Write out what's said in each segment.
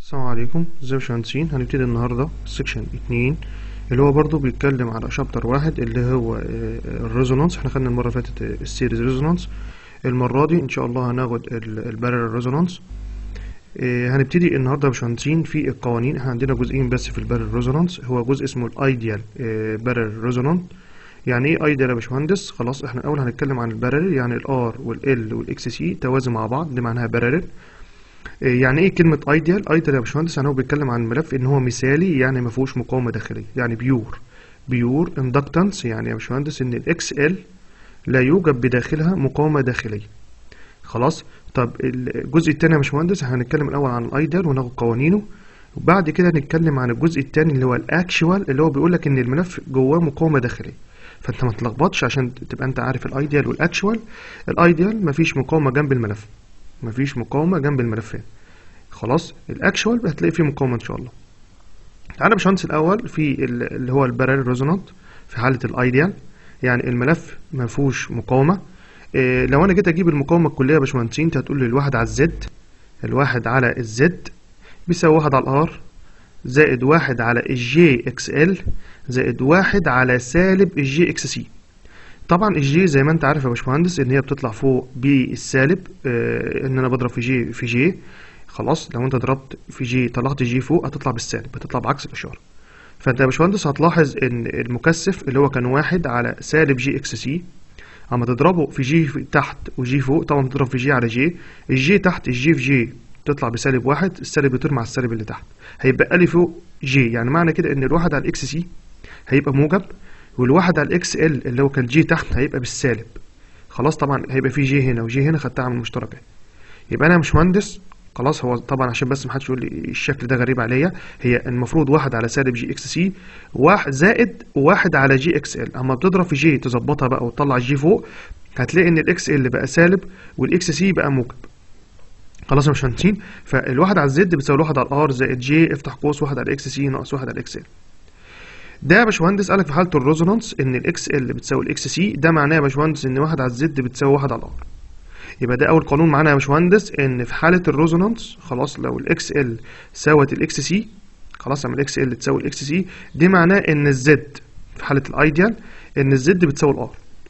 السلام عليكم ازيكم يا باشمهندسين هنبتدي النهارده سيكشن اتنين اللي هو برضو بيتكلم على شابتر واحد اللي هو الريزونانس احنا خدنا المره اللي فاتت السيريز ريزونانس المره دي ان شاء الله هناخد البارل ريزونانس هنبتدي النهارده يا باشمهندسين في القوانين احنا عندنا جزئين بس في البارل ريزونانس هو جزء اسمه الايديال بارل ريزونانس يعني ايه ايديال يا باشمهندس خلاص احنا الاول هنتكلم عن البارل يعني الار والال والاكس سي توازي مع بعض دي معناها بارل يعني ايه كلمة ايديال؟ ايديال يا باشمهندس يعني هو بيتكلم عن الملف ان هو مثالي يعني ما فيهوش مقاومة داخلية يعني بيور بيور اندكتنس يعني يا باشمهندس ان الاكس ال لا يوجد بداخلها مقاومة داخلية خلاص طب الجزء الثاني يا باشمهندس هنتكلم الاول عن الايديال وناخد قوانينه وبعد كده نتكلم عن الجزء الثاني اللي هو الاكشوال اللي هو بيقول لك ان الملف جواه مقاومة داخلية فانت ما تلخبطش عشان تبقى انت عارف الايديال والاكشوال الايديال مفيش مقاومة جنب الملف مفيش مقاومة جنب الملفات خلاص الاكشوال هتلاقي فيه مقاومة ان شاء الله تعالى يا باشمهندس الاول في اللي هو البارل ريزونانت في حالة الايديال يعني الملف مفيهوش مقاومة إيه لو انا جيت اجيب المقاومة الكلية يا باشمهندسين انت هتقول لي الواحد على الزد الواحد على الزد بيساوي واحد على الار زائد واحد على الجي اكس ال زائد واحد على سالب الجي اكس سي طبعا الجي زي ما انت عارف يا باشمهندس ان هي بتطلع فوق بالسالب اه ان انا بضرب في جي في جي خلاص لو انت ضربت في جي طلعت جي فوق هتطلع بالسالب بتطلع بعكس الاشاره فانت يا باشمهندس هتلاحظ ان المكثف اللي هو كان واحد على سالب جي اكس سي اما تضربه في جي في تحت وجي فوق طبعا بتضرب في جي على جي الجي تحت الجي في جي تطلع بسالب واحد السالب بيطير مع السالب اللي تحت هيبقى لي فوق جي يعني معنى كده ان الواحد على الاكس سي هيبقى موجب والواحد على الاكس ال اللي هو كان جي تحت هيبقى بالسالب خلاص طبعا هيبقى في جي هنا وجي هنا خدتها عامل مشترك يبقى انا مش مهندس خلاص هو طبعا عشان بس محدش يقول لي الشكل ده غريب عليا هي المفروض واحد على سالب جي اكس سي واحد زائد واحد على جي اكس ال اما بتضرب في جي تظبطها بقى وتطلع الجي فوق هتلاقي ان الاكس ال بقى سالب والاكس سي بقى موجب خلاص يا باشمهندسين فالواحد على الزد بتساوي الواحد على الار زائد جي افتح قوس واحد على الاكس سي ناقص واحد على الاكس ال ده يا باشمهندس قالك في حاله الريزونانس ان الاكس ال بتساوي الاكس سي ده معناه يا باشمهندس ان واحد على الزد بتساوي واحد على الار يبقى ده اول قانون معانا يا باشمهندس ان في حاله الريزونانس خلاص لو الاكس ال ساوت الاكس سي خلاص لما الاكس ال تساوي الاكس سي دي معناه ان الزد في حاله الايديال ان الزد بتساوي الار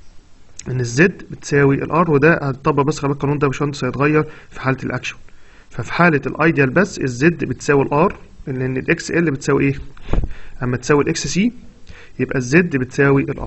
ان الزد بتساوي الار وده هتطبق بس خلي القانون ده يا باشمهندس هيتغير في حاله الاكشن ففي حاله الايديال بس الزد بتساوي الار لان الاكس ال بتساوي ايه اما تساوي الاكس سي يبقى الزد بتساوي الار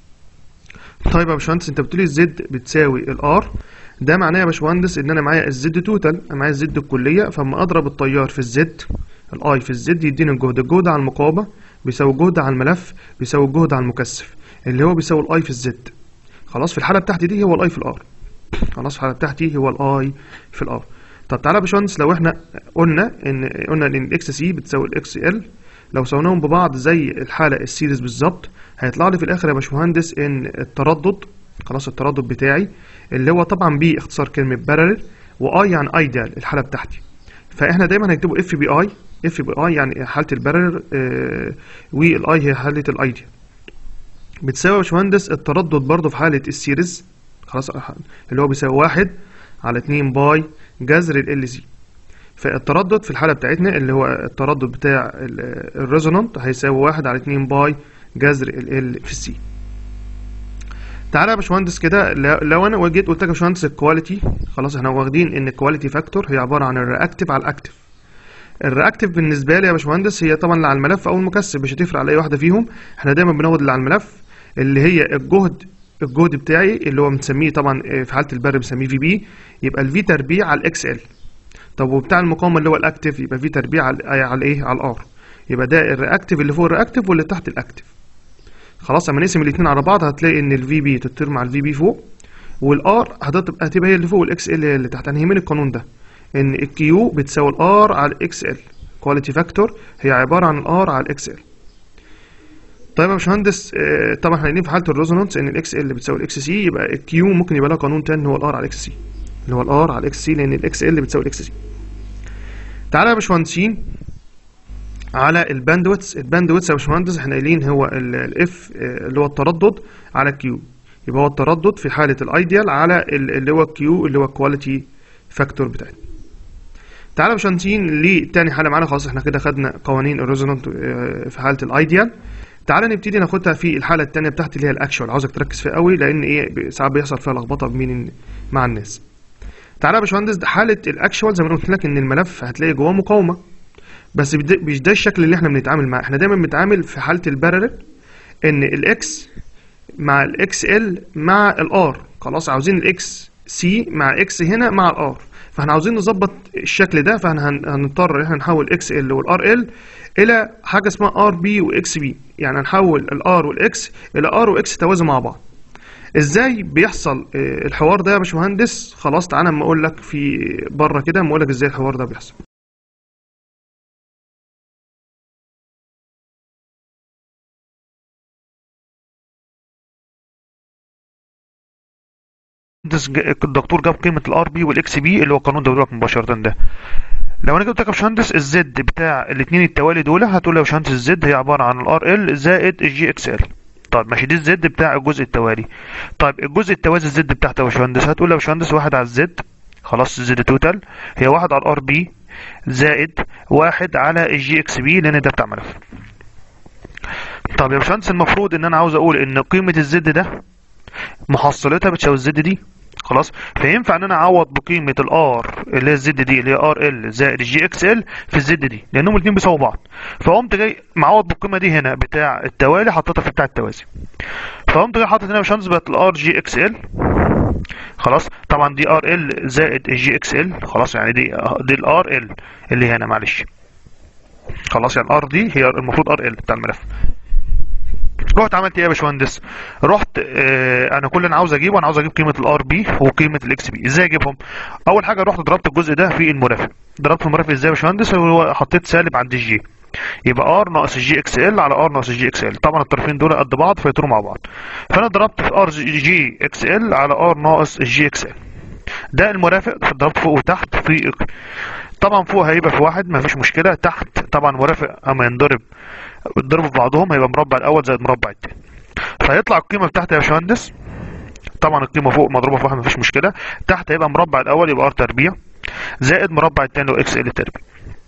طيب يا باشمهندس انت بتقولي الزد بتساوي الار ده معناه يا باشمهندس ان انا معايا الزد توتال انا معايا الزد الكليه فاما اضرب التيار في الزد الاي في الزد يديني الجهد الجهد على المقاومه بيساوي الجهد على الملف بيساوي الجهد على المكثف اللي هو بيساوي الاي في الزد خلاص في الحاله بتاعتي دي هو الاي في الار خلاص في الحاله بتاعتي هو الاي في الار طب تعالى يا باشمهندس لو احنا قلنا ان قلنا ان الاكس سي بتساوي الاكس ال لو سويناهم ببعض زي الحالة السيريز بالظبط هيطلع لي في الآخر يا باشمهندس إن التردد خلاص التردد بتاعي اللي هو طبعا بي اختصار كلمة بارل وأي يعني أيديال الحالة بتاعتي فإحنا دايما هنكتبه اف بي أي اف بي أي يعني حالة البارل آه والأي هي حالة الأيديال بتساوي يا باشمهندس التردد برضه في حالة السيريز خلاص اللي هو بيساوي واحد على اتنين باي جذر ال سي فالتردد في الحالة بتاعتنا اللي هو التردد بتاع الريزونانت هيساوي واحد على اتنين باي جذر ال ال في السي تعالى يا باشمهندس كده لو انا جيت قلت لك يا باشمهندس الكواليتي خلاص احنا واخدين ان الكواليتي فاكتور هي عبارة عن الرياكتيف على الاكتيف الرياكتيف بالنسبة لي يا باشمهندس هي طبعا اللي على الملف او المكثف مش هتفرق على اي واحدة فيهم احنا دايما بناخد اللي على الملف اللي هي الجهد الجهد بتاعي اللي هو بنسميه طبعا في حالة البر بنسميه في بي يبقى الفي تربيع على الاكس ال طب وبتاع المقاومه اللي هو الاكتيف يبقى في تربيع على على ايه على الار يبقى ده الرياكتيف اللي فوق الرياكتيف واللي تحت الاكتيف خلاص اما نقسم الاثنين على بعض هتلاقي ان الفي بي تطير مع الفي بي فوق والار هتبقى هتبقى هي اللي فوق والاكس ال اللي تحت انا يهمني القانون ده ان الكيو بتساوي الار على الاكس ال كواليتي فاكتور هي عباره عن الار على الاكس ال طيب يا باشمهندس طبعا احنا قايلين في حاله الريزونانس ان الاكس ال بتساوي الاكس سي يبقى الكيو ممكن يبقى لها قانون تاني هو الار على الاكس سي اللي هو الار على الاكس سي لان الاكس ال بتساوي الاكس سي تعالى يا باشمهندسين على الباندويتس الباندويتس يا باشمهندس احنا قايلين هو الاف اللي هو التردد على الكيو يبقى هو التردد في حالة الايديال على اللي هو الكيو اللي هو الكواليتي فاكتور بتاعتنا تعالى يا باشمهندسين لتاني حاله معانا خلاص احنا كده خدنا قوانين الريزونانت آه، في حاله الايديال تعالى نبتدي ناخدها في الحاله الثانيه بتاعتي اللي هي الاكشوال عاوزك تركز فيها قوي لان ايه ساعات بيحصل فيها لخبطه بين مع الناس تعالى يا باشمهندس ده حاله الاكشوال زي ما أنا قلت لك ان الملف هتلاقي جواه مقاومه بس بد- مش ده الشكل اللي احنا بنتعامل معاه احنا دايما بنتعامل في حاله البارلل ان الاكس مع الاكس ال مع الار خلاص عاوزين الاكس سي مع اكس هنا مع الار فاحنا عاوزين نظبط الشكل ده فاحنا هن- هنضطر ان احنا نحول اكس ال والار ال الى حاجه اسمها ار بي واكس بي يعني هنحول الار والاكس الى ار واكس توازي مع بعض ازاي بيحصل آه، الحوار ده يا باشمهندس خلاص تعالى اما اقول لك في بره كده اما اقول لك ازاي الحوار ده بيحصل مهندس ج- الدكتور جاب قيمه الار بي والاكس بي اللي هو قانون دورك مباشره ده لو انا جبت لك يا باشمهندس الزد بتاع الاثنين التوالي دول هتقول لي يا باشمهندس الزد هي عباره عن الار ال زائد الجي اكس ال طيب ماشي دي الزد بتاع الجزء التوالي طيب الجزء التوازي الزد بتاعته يا باشمهندس هتقول لي يا باشمهندس واحد على الزد خلاص الزد توتال هي واحد على الار بي زائد واحد على الجي اكس بي لان ده بتاع ملف طب يا باشمهندس المفروض ان انا عاوز اقول ان قيمه الزد ده محصلتها بتساوي الزد دي خلاص فينفع ان انا اعوض بقيمه الار اللي هي الزد دي اللي هي ار ال زائد الجي اكس ال في الزد دي لانهم الاثنين بيساووا بعض فقمت جاي معوض بالقيمه دي هنا بتاع التوالي حطيتها في بتاع التوازي فقمت جاي حاطط هنا يا باشمهندس بقت الار جي اكس ال خلاص طبعا دي ار ال زائد الجي اكس ال خلاص يعني دي دي الار ال اللي هنا معلش خلاص يعني الار دي هي المفروض ار ال بتاع الملف رحت عملت ايه يا باشمهندس رحت آه انا كل اللي انا عاوز اجيبه انا عاوز اجيب قيمه الار بي وقيمه الاكس بي ازاي اجيبهم اول حاجه رحت ضربت الجزء ده في المرافق ضربت في المرافق ازاي يا باشمهندس هو حطيت سالب عند الجي يبقى ار ناقص الجي اكس ال على ار ناقص الجي اكس ال طبعا الطرفين دول قد بعض فيطيروا مع بعض فانا ضربت في ار جي اكس ال على ار ناقص الجي اكس ال ده المرافق ضربت فوق وتحت في طبعا فوق هيبقى في واحد مفيش مشكله تحت طبعا مرافق اما ينضرب يتضربوا في بعضهم هيبقى مربع الاول زائد مربع التاني فيطلع القيمه بتاعتي يا باشمهندس طبعا القيمه فوق مضروبه في واحد مفيش مشكله تحت هيبقى مربع الاول يبقى ار تربيع زائد مربع التاني اللي هو اكس ال تربيع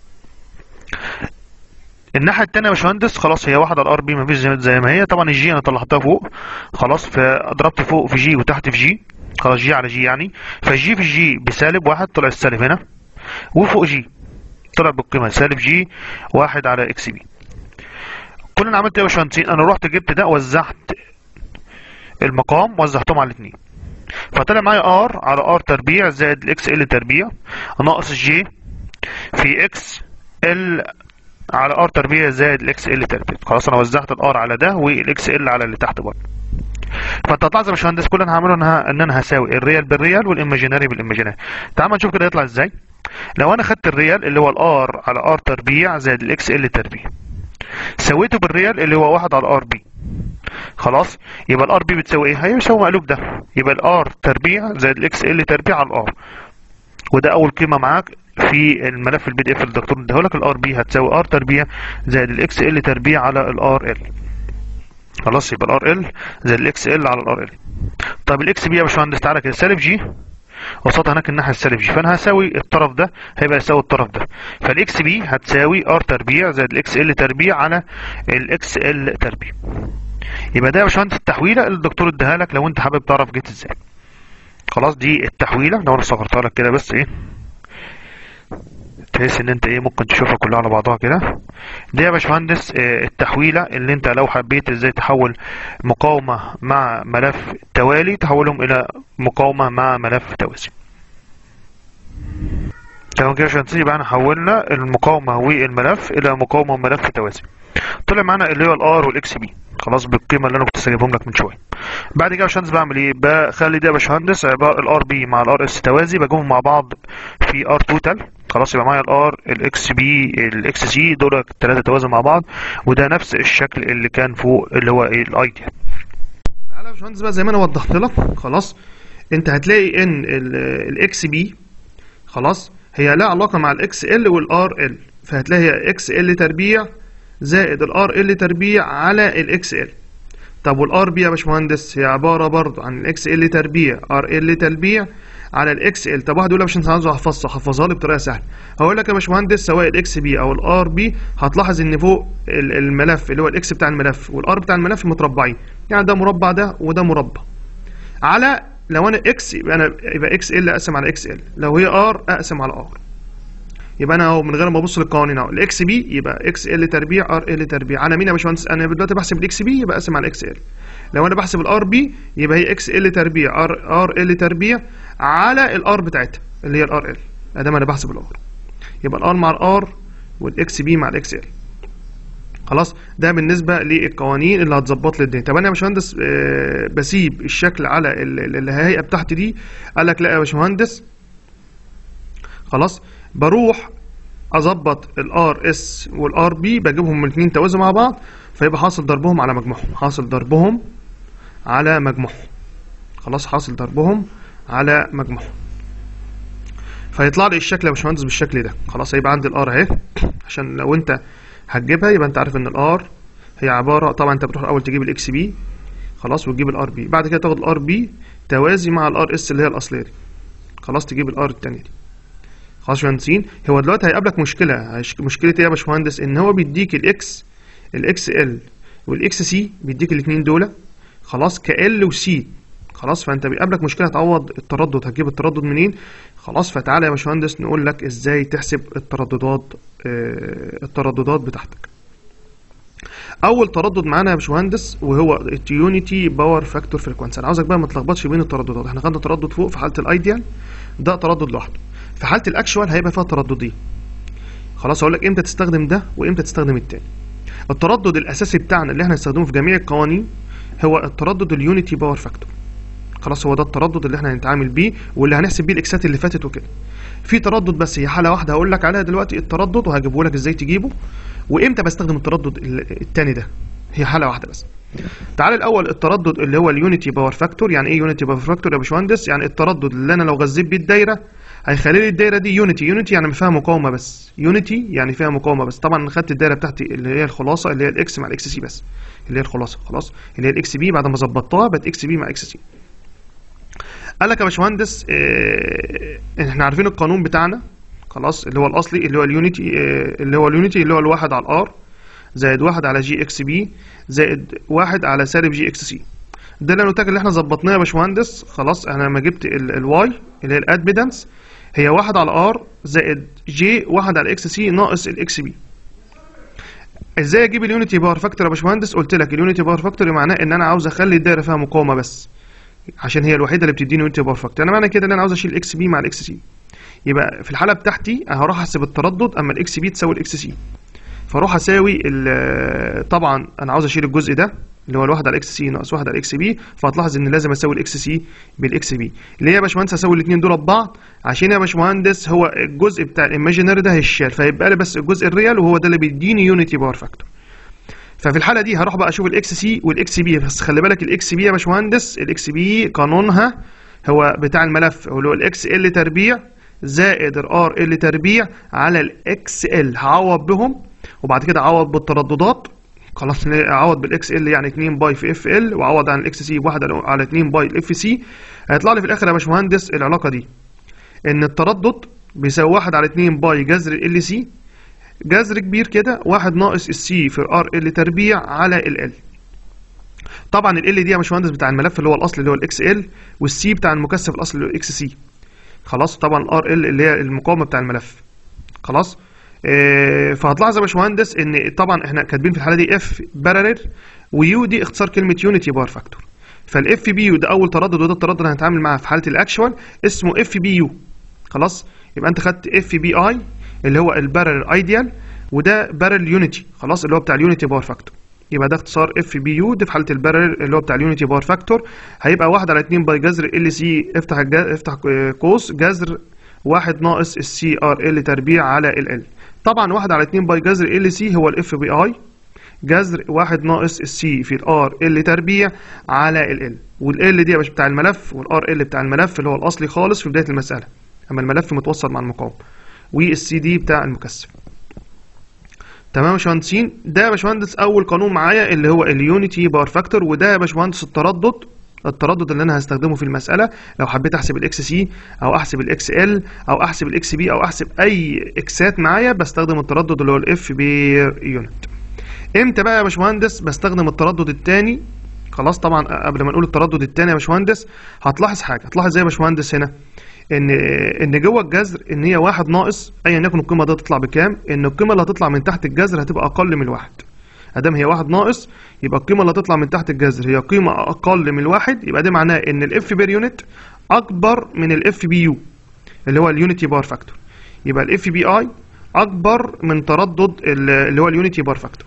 الناحيه التانيه يا باشمهندس خلاص هي واحده الار بي مفيش زي زي ما هي طبعا الجي انا طلعتها فوق خلاص فضربت فوق في جي وتحت في جي خلاص جي على جي يعني فالجي في الجي بسالب واحد طلع السالب هنا وفوق جي طلع بالقيمه سالب جي واحد على اكس بي كل اللي انا عملته ايه يا باشمهندسين انا رحت جبت ده وزعت المقام وزعتهم على الاثنين فطلع معايا ار على ار تربيع زائد الاكس ال تربيع ناقص جي في اكس ال على ار تربيع زائد الاكس ال تربيع خلاص انا وزعت الار على ده والاكس ال على اللي تحت برضه فانت هتلاحظ يا باشمهندس كل اللي انا هعمله ان ه- ان انا هساوي الريال بالريال والايماجيناري بالايماجيناري تعال ما نشوف كده يطلع ازاي لو انا خدت الريال اللي هو الار على ار تربيع زائد الاكس ال تربيع سويته بالريال اللي هو واحد على الار بي خلاص يبقى الار بي بتساوي ايه هيساوي مقلوب ده يبقى الار تربيع زائد الاكس ال تربيع على الار وده اول قيمه معاك في الملف البي دي اف اللي الدكتور اداهولك الار بي هتساوي ار تربيع زائد الاكس ال تربيع على الار ال خلاص يبقى الار ال زائد الاكس ال على الار ال طب الاكس بي يا باشمهندس تعالى كده سالب جي وسط هناك الناحيه السالب جي فانا هساوي الطرف ده هيبقى يساوي الطرف ده فالاكس بي هتساوي ار تربيع زائد الاكس ال تربيع على الاكس ال تربيع يبقى ده يا باشمهندس التحويله اللي الدكتور اداها لك لو انت حابب تعرف جيت ازاي خلاص دي التحويله لو انا صغرتها لك كده بس ايه تحس ان انت ايه ممكن تشوفها كلها على بعضها كده دي يا باشمهندس آه، التحويله اللي انت لو حبيت ازاي تحول مقاومه مع ملف توالي تحولهم الى مقاومه مع ملف توازي تمام كده يا باشمهندس يبقى احنا حولنا المقاومه والملف الى مقاومه وملف توازي طلع معانا اللي هو الار والاكس بي خلاص بالقيمه اللي انا كنت سايبهم لك من شويه بعد كده يا باشمهندس بعمل ايه بخلي ده يا باشمهندس عباره الار بي مع الار اس توازي بجيبهم مع بعض في ار توتال خلاص يبقى معايا الار الاكس بي الاكس سي دول الثلاثه توازن مع بعض وده نفس الشكل اللي كان فوق اللي هو ايه الايديال تعالى يا باشمهندس بقى زي ما انا وضحت لك خلاص انت هتلاقي ان الاكس بي خلاص هي لها علاقه مع الاكس ال والار ال فهتلاقي هي اكس ال تربيع زائد الار ال تربيع على الاكس ال طب والار بي يا باشمهندس هي عباره برضو عن الاكس ال تربيع ار ال تربيع على الاكس ال طب واحد يقول لك مش انت عاوز احفظها حفظها لي بطريقه سهله هقول لك يا باشمهندس سواء الاكس بي او الار بي هتلاحظ ان فوق ال- الملف اللي هو الاكس بتاع الملف والار بتاع الملف متربعين يعني ده مربع ده وده مربع على لو انا اكس يبقى انا يبقى اكس ال اقسم على اكس ال لو هي ار اقسم على ار يبقى انا اهو من غير ما ابص للقوانين اهو الاكس بي يبقى اكس ال تربيع ار ال تربيع على مين يا باشمهندس انا دلوقتي بحسب الاكس بي يبقى اقسم على اكس ال لو انا بحسب الار بي يبقى هي اكس ال تربيع ار ار ال تربيع على الار بتاعتها اللي هي الار ال ادام انا بحسب الار يبقى الار مع الار والاكس بي مع الاكس ال خلاص ده بالنسبه للقوانين اللي هتظبط لي الدنيا طب انا يا باشمهندس آه، بسيب الشكل على ال- ال- الهيئه بتاعتي دي قال لك لا يا باشمهندس خلاص بروح اظبط الار اس والار بي بجيبهم الاثنين توازي مع بعض فيبقى حاصل ضربهم على مجموعهم حاصل ضربهم على مجموعهم خلاص حاصل ضربهم على مجموعهم فيطلع لي الشكل يا باشمهندس بالشكل ده خلاص هيبقى عندي الار اهي عشان لو انت هتجيبها يبقى انت عارف ان الار هي عباره طبعا انت بتروح الاول تجيب الاكس بي خلاص وتجيب الار بي بعد كده تاخد الار بي توازي مع الار اس اللي هي الاصليه دي خلاص تجيب الار التانية دي خلاص يا باشمهندسين هو دلوقتي هيقابلك مشكله هيش- مشكله ايه يا باشمهندس ان هو بيديك الاكس الاكس ال والاكس سي بيديك الاثنين دول خلاص كال وسي خلاص فانت بيقابلك مشكله تعوض التردد هتجيب التردد منين خلاص فتعالى يا باشمهندس نقول لك ازاي تحسب الترددات آه، الترددات بتاعتك اول تردد معانا يا باشمهندس وهو التيونيتي باور فاكتور فريكوانسي انا عاوزك بقى ما تلخبطش بين الترددات احنا خدنا تردد فوق في حاله الايديال ده تردد لوحده في حاله الاكشوال هيبقى فيها ترددين خلاص هقول لك امتى تستخدم ده وامتى تستخدم التاني التردد الاساسي بتاعنا اللي احنا هنستخدمه في جميع القوانين هو التردد اليونيتي باور فاكتور خلاص هو ده التردد اللي احنا هنتعامل بيه واللي هنحسب بيه الاكسات اللي فاتت وكده في تردد بس هي حاله واحده هقول لك عليها دلوقتي التردد وهجيبه لك ازاي تجيبه وامتى بستخدم التردد ال- التاني ده هي حاله واحده بس تعال الاول التردد اللي هو اليونيتي باور فاكتور يعني ايه يونيتي باور فاكتور يا باشمهندس يعني التردد اللي انا لو غذيت بيه الدايره هيخلي لي الدايره دي يونيتي يونيتي يعني فيها مقاومه بس يونيتي يعني فيها مقاومه بس طبعا انا خدت الدايره بتاعتي اللي هي الخلاصه اللي هي الاكس مع الاكس سي بس اللي هي الخلاصه خلاص اللي هي الاكس بي بعد ما ظبطتها بقت اكس بي مع اكس سي قال لك يا باشمهندس آه، احنا عارفين القانون بتاعنا خلاص اللي هو الاصلي اللي هو اليونيتي آه، اللي هو اليونيتي اللي هو الواحد على الار زائد واحد على جي اكس بي زائد واحد على سالب جي اكس سي ده اللي انا قلت لك اللي احنا ظبطناه يا باشمهندس خلاص انا لما جبت الواي اللي هي الادميدنس هي واحد على ار زائد جي واحد على اكس سي ناقص الاكس بي ازاي اجيب اليونيتي باور فاكتور يا باشمهندس قلت لك اليونيتي باور فاكتور معناه ان انا عاوز اخلي الدايره فيها مقاومه بس عشان هي الوحيده اللي بتديني يونيتي باور فاكتور انا معنى كده ان انا عاوز اشيل الاكس بي مع الاكس سي يبقى في الحاله بتاعتي هروح احسب التردد اما الاكس بي تساوي الاكس سي فاروح اساوي ال- طبعا انا عاوز اشيل الجزء ده اللي هو الواحد على الاكس سي ناقص واحد على الاكس بي فهتلاحظ ان لازم اساوي الاكس سي بالاكس بي ليه يا باشمهندس اساوي الاثنين دول ببعض عشان يا باشمهندس هو الجزء بتاع الايماجينري ده هيشال فيبقى لي بس الجزء الريال وهو ده اللي بيديني يونيتي باور فاكتور ففي الحاله دي هروح بقى اشوف الاكس سي والاكس بي بس خلي بالك الاكس بي يا باشمهندس الاكس بي قانونها هو بتاع الملف اللي هو الاكس ال تربيع زائد الار ال تربيع على الاكس ال هعوض بهم وبعد كده اعوض بالترددات خلاص اعوض بالاكس ال يعني 2 باي في اف ال واعوض عن الاكس سي بواحد على- على 2 باي الاف سي هيطلع لي في الاخر يا باشمهندس العلاقه دي ان التردد بيساوي 1 على 2 باي جذر ال سي جذر كبير كده واحد ناقص السي في الار ال تربيع على ال ال طبعا ال ال دي يا باشمهندس بتاع الملف اللي هو الاصل اللي هو الاكس ال والسي بتاع المكثف الاصلي اللي هو الاكس سي خلاص طبعا الار ال اللي هي المقاومه بتاع الملف خلاص آه، فهتلاحظ يا باشمهندس ان طبعا احنا كاتبين في الحاله دي اف باراليل ويو دي اختصار كلمه يونيتي باور فاكتور فالاف بي يو ده اول تردد وده التردد اللي هنتعامل معاه في حاله الاكشوال اسمه اف بي يو خلاص يبقى انت خدت اف بي اي اللي هو البارل ايديال وده بارل يونيتي خلاص اللي هو بتاع اليونيتي باور فاكتور يبقى ده اختصار اف بي يو ده في حاله البارل اللي هو بتاع اليونيتي باور فاكتور هيبقى 1 على 2 باي جذر ال سي افتح الجا... افتح قوس جذر 1 ناقص السي ار ال تربيع على ال ال طبعا 1 على 2 باي جذر ال سي هو الاف بي اي جذر 1 ناقص السي في الار ال تربيع على ال ال والال دي يا باشا بتاع الملف والار ال بتاع الملف اللي هو الاصلي خالص في بدايه المساله اما الملف متوصل مع المقاومه والسي دي بتاع المكثف تمام يا باشمهندسين ده يا باشمهندس اول قانون معايا اللي هو اليونيتي باور فاكتور وده يا باشمهندس التردد التردد اللي انا هستخدمه في المساله لو حبيت احسب الاكس سي او احسب الاكس ال او احسب الاكس بي او احسب اي اكسات معايا بستخدم التردد اللي هو الاف بير يونت امتى بقى يا باشمهندس بستخدم التردد الثاني خلاص طبعا قبل ما نقول التردد الثاني يا باشمهندس هتلاحظ حاجه هتلاحظ زي يا باشمهندس هنا ان ان جوه الجذر ان هي واحد ناقص ايا يكن القيمه دي هتطلع بكام ان القيمه اللي هتطلع من تحت الجذر هتبقى اقل من الواحد ادام هي واحد ناقص يبقى القيمه اللي هتطلع من تحت الجذر هي قيمه اقل من الواحد يبقى ده معناه ان الاف بير يونت اكبر من الاف بي يو اللي هو اليونيتي بار فاكتور يبقى الاف بي اي اكبر من تردد ال- اللي هو اليونيتي بار فاكتور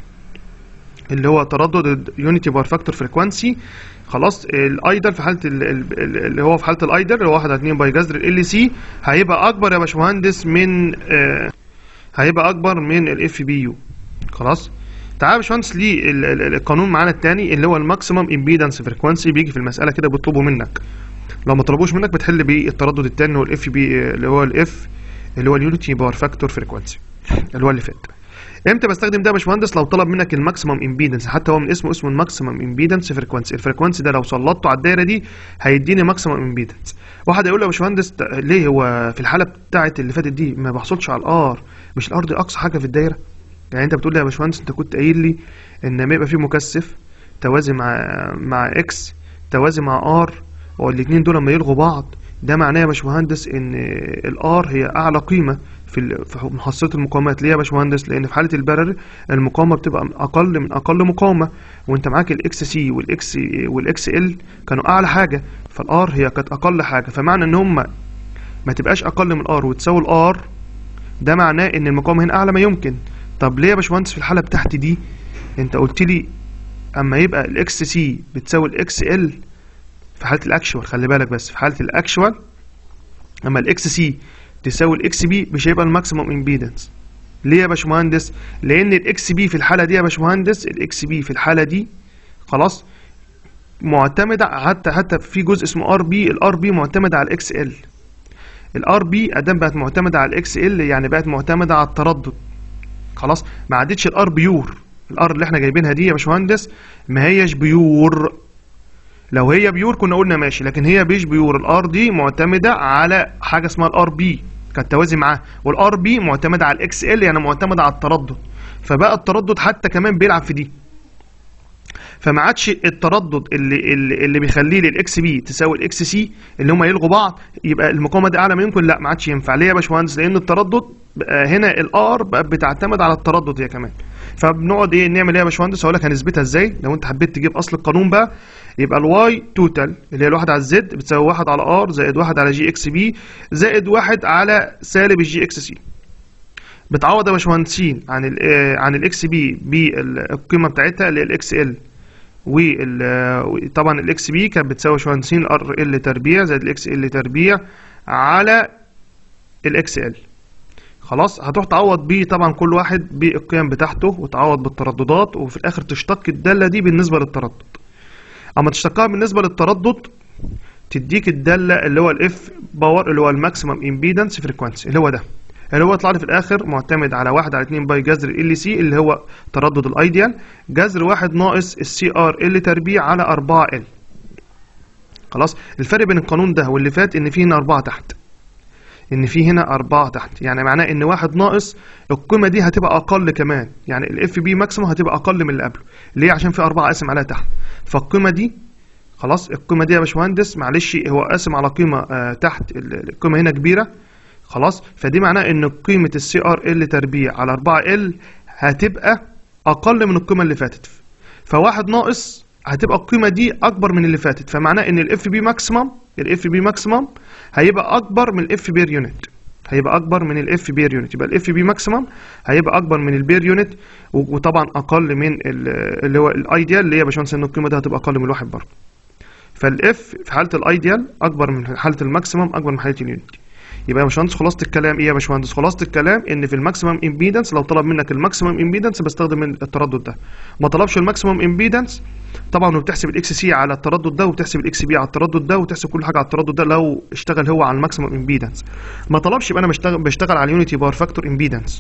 اللي هو تردد اليونيتي بار فاكتور فريكوانسي خلاص الايدل في حاله ال- ال- ال- اللي هو في حاله الايدل اللي هو 1 على 2 باي جذر ال سي هيبقى اكبر يا باشمهندس من آه هيبقى اكبر من الاف بي يو خلاص تعال يا باشمهندس ليه ال- ال- ال- القانون معانا الثاني اللي هو الماكسيمم امبيدنس فريكوانسي بيجي في المساله كده بيطلبوا منك لو ما طلبوش منك بتحل بالتردد الثاني اللي هو الاف بي اللي هو الاف اللي هو اليونيتي بار فاكتور فريكوانسي اللي هو اللي فات امتى بستخدم ده يا باشمهندس لو طلب منك الماكسيمم امبيدنس حتى هو من اسمه اسمه الماكسيمم امبيدنس فريكوانسي الفريكوانسي ده لو سلطته على الدايره دي هيديني ماكسيمم امبيدنس واحد هيقول له يا باشمهندس ت- ليه هو في الحاله بتاعت اللي فاتت دي ما بحصلش على الار مش الار دي اقصى حاجه في الدايره يعني انت بتقول لي يا باشمهندس انت كنت قايل لي ان لما يبقى في مكثف توازي مع مع اكس توازي مع ار والاثنين دول لما يلغوا بعض ده معناه يا باشمهندس ان الار هي اعلى قيمه في ال- في محصله المقاومات ليه يا باشمهندس لان في حاله البرر المقاومه بتبقى اقل من اقل مقاومه وانت معاك الاكس سي والاكس والاكس ال كانوا اعلى حاجه فالار هي كانت اقل حاجه فمعنى ان هم ما تبقاش اقل من الار وتساوي الار ده معناه ان المقاومه هنا اعلى ما يمكن طب ليه يا باشمهندس في الحاله بتاعتي دي انت قلت لي اما يبقى الاكس سي بتساوي الاكس ال في حاله الاكشوال خلي بالك بس في حاله الاكشوال اما الاكس سي تساوي الاكس بي مش هيبقى الماكسيموم امبيدنس ليه يا باشمهندس لان الاكس بي في الحاله دي يا باشمهندس الاكس بي في الحاله دي خلاص معتمده حتى حتى في جزء اسمه ار بي الار بي معتمد على الاكس ال الار بي ادام بقت معتمده على الاكس ال يعني بقت معتمده على التردد خلاص ما عادتش الار بيور الار اللي احنا جايبينها دي يا باشمهندس ما هيش بيور لو هي بيور كنا قلنا ماشي لكن هي مش بيور الار دي معتمده على حاجه اسمها الار بي كانت توازي معاه والار بي معتمده على الاكس ال يعني معتمده على التردد فبقى التردد حتى كمان بيلعب في دي فما عادش التردد اللي اللي, اللي بيخليه للاكس بي تساوي الاكس سي اللي هم يلغوا بعض يبقى المقاومه دي اعلى ما يمكن لا ما عادش ينفع ليه يا باشمهندس لان التردد بقى هنا الار بقت بتعتمد على التردد هي كمان فبنقعد ايه نعمل ايه يا باشمهندس هقول لك هنثبتها ازاي لو انت حبيت تجيب اصل القانون بقى يبقى الواي توتال اللي هي الواحد على الزد بتساوي واحد على ار زائد واحد على جي اكس بي زائد واحد على سالب الجي اكس سي بتعوض يا باشمهندسين عن ال عن الاكس بي بالقيمه بتاعتها اللي هي الاكس ال وطبعا الاكس بي كانت بتساوي يا باشمهندسين الار ال تربيع زائد الاكس ال تربيع على الاكس ال خلاص هتروح تعوض بيه طبعا كل واحد بالقيم بتاعته وتعوض بالترددات وفي الاخر تشتق الداله دي بالنسبه للتردد اما تشتقها بالنسبه للتردد تديك الداله اللي هو الاف باور اللي هو الماكسيمم امبيدنس فريكوانسي اللي هو ده اللي هو يطلع لي في الاخر معتمد على 1 على 2 باي جذر ال سي اللي هو تردد الايديال جذر 1 ناقص السي ار ال تربيع على 4 ال خلاص الفرق بين القانون ده واللي فات ان في هنا 4 تحت ان في هنا 4 تحت يعني معناه ان واحد ناقص القيمه دي هتبقى اقل كمان يعني الاف بي ماكسيموم هتبقى اقل من اللي قبله ليه عشان في 4 قاسم عليها تحت فالقيمه دي خلاص القيمه دي يا باشمهندس معلش هو قاسم على قيمه آه تحت ال- القيمه هنا كبيره خلاص فدي معناه ان قيمه السي ار ال تربيع على 4 ال هتبقى اقل من القيمه اللي فاتت فواحد ناقص هتبقى القيمه دي اكبر من اللي فاتت فمعناه ان الاف بي ماكسيمم الاف بي ماكسيمم هيبقى اكبر من الاف بير يونت هيبقى اكبر من الاف بير يونت يبقى الاف بي ماكسيمم هيبقى اكبر من البير يونت و- وطبعا اقل من ال- اللي هو الايديال اللي هي يا باشمهندس ان القيمه دي هتبقى اقل من الواحد برضه فالاف في حاله الايديال اكبر من حاله الماكسيمم اكبر من حاله اليونت يبقى يا باشمهندس خلاصه الكلام ايه يا باشمهندس خلاصه الكلام ان في الماكسيمم امبيدنس لو طلب منك الماكسيمم امبيدنس بستخدم التردد ده ما طلبش الماكسيمم امبيدنس طبعا وبتحسب الاكس سي على التردد ده وبتحسب الاكس بي على التردد ده وتحسب كل حاجه على التردد ده لو اشتغل هو على الماكسيمم امبيدنس ما طلبش يبقى انا بشتغل بشتغل على اليونيتي باور فاكتور امبيدنس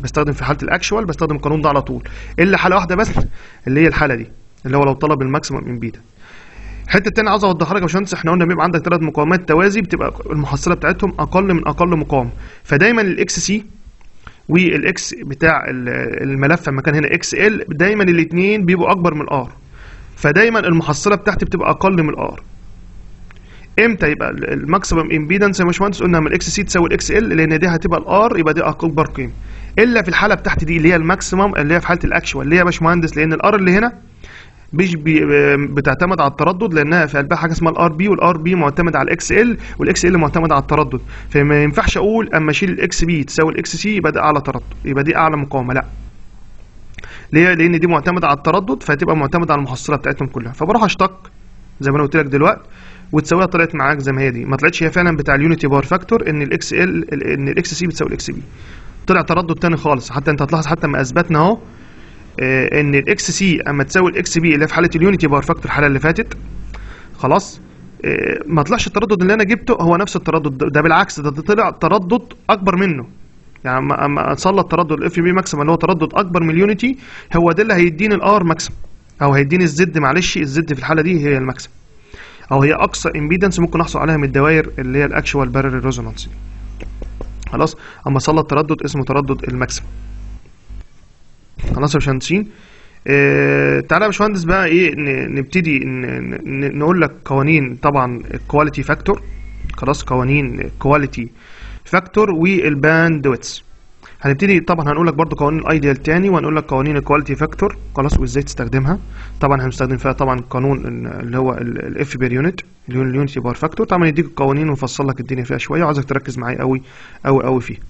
بستخدم في حاله الاكشوال بستخدم القانون ده على طول الا حاله واحده بس اللي هي الحاله دي اللي هو لو طلب الماكسيمم امبيدنس الحته التانية عاوز اوضحها لك يا باشمهندس احنا قلنا بيبقى عندك ثلاث مقاومات توازي بتبقى المحصله بتاعتهم اقل من اقل مقاومه فدايما الاكس سي والاكس بتاع ال- الملف لما كان هنا اكس ال دايما الاثنين بيبقوا اكبر من الار فدايما المحصله بتاعتي بتبقى اقل من الار امتى يبقى ال- الماكسيمم امبيدنس يا باشمهندس قلنا لما الاكس سي تساوي الاكس ال لان دي هتبقى الار يبقى دي اكبر قيمه الا في الحاله بتاعتي دي اللي هي الماكسيمم اللي هي في حاله الاكشوال اللي هي يا باشمهندس لان الار اللي هنا مش بي بتعتمد على التردد لانها في قلبها حاجه اسمها الار بي والار بي معتمد على الاكس ال والاكس ال معتمد على التردد فما ينفعش اقول اما اشيل الاكس بي تساوي الاكس سي يبقى ده اعلى تردد يبقى دي اعلى مقاومه لا ليه لان دي معتمده على التردد فهتبقى معتمده على المحصله بتاعتهم كلها فبروح اشتق زي ما انا قلت لك دلوقتي وتساويها طلعت معاك زي ما هي دي ما طلعتش هي فعلا بتاع اليونيتي باور فاكتور ان الاكس ال ان الاكس سي بتساوي الاكس بي طلع تردد تاني خالص حتى انت هتلاحظ حتى ما اثبتنا اهو آه، ان الاكس سي اما تساوي الاكس بي اللي في حاله اليونيتي باور فاكتور الحاله اللي فاتت خلاص آه، ما طلعش التردد اللي انا جبته هو نفس التردد ده, ده بالعكس ده, ده طلع تردد اكبر منه يعني اما اما اصلى التردد الاف بي ماكسيمم اللي هو تردد اكبر من اليونيتي هو ده اللي هيديني الار ماكسيمم او هيديني الزد معلش الزد في الحاله دي هي الماكسيمم او هي اقصى امبيدنس ممكن احصل عليها من الدوائر اللي هي الاكشوال بارل ريزونانس خلاص اما اصلى التردد اسمه تردد الماكسيمم خلاص يا باشمهندسين آه تعالى يا باشمهندس بقى ايه ن- نبتدي ن- ن- نقول لك قوانين طبعا الكواليتي فاكتور خلاص قوانين الكواليتي فاكتور والباند ويتس هنبتدي طبعا هنقول لك برضو قوانين الايديال تاني وهنقول لك قوانين الكواليتي فاكتور خلاص وازاي تستخدمها طبعا هنستخدم فيها طبعا قانون ال- اللي هو الاف بير يونت اليونتي بار فاكتور طبعا يديك القوانين ويفصل لك الدنيا فيها شويه وعايزك تركز معايا قوي قوي قوي فيها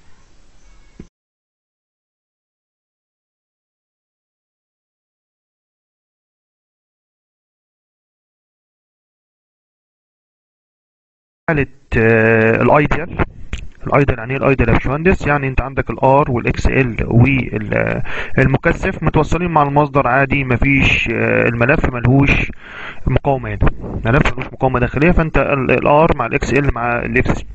حالة الايديال الايديال يعني ايه الايديال يا باشمهندس يعني انت عندك الار والاكس ال والمكثف متوصلين مع المصدر عادي مفيش آه، الملف ملهوش مقاومه هنا ملف ملهوش مقاومه داخليه فانت الار مع الاكس ال مع الاكس سي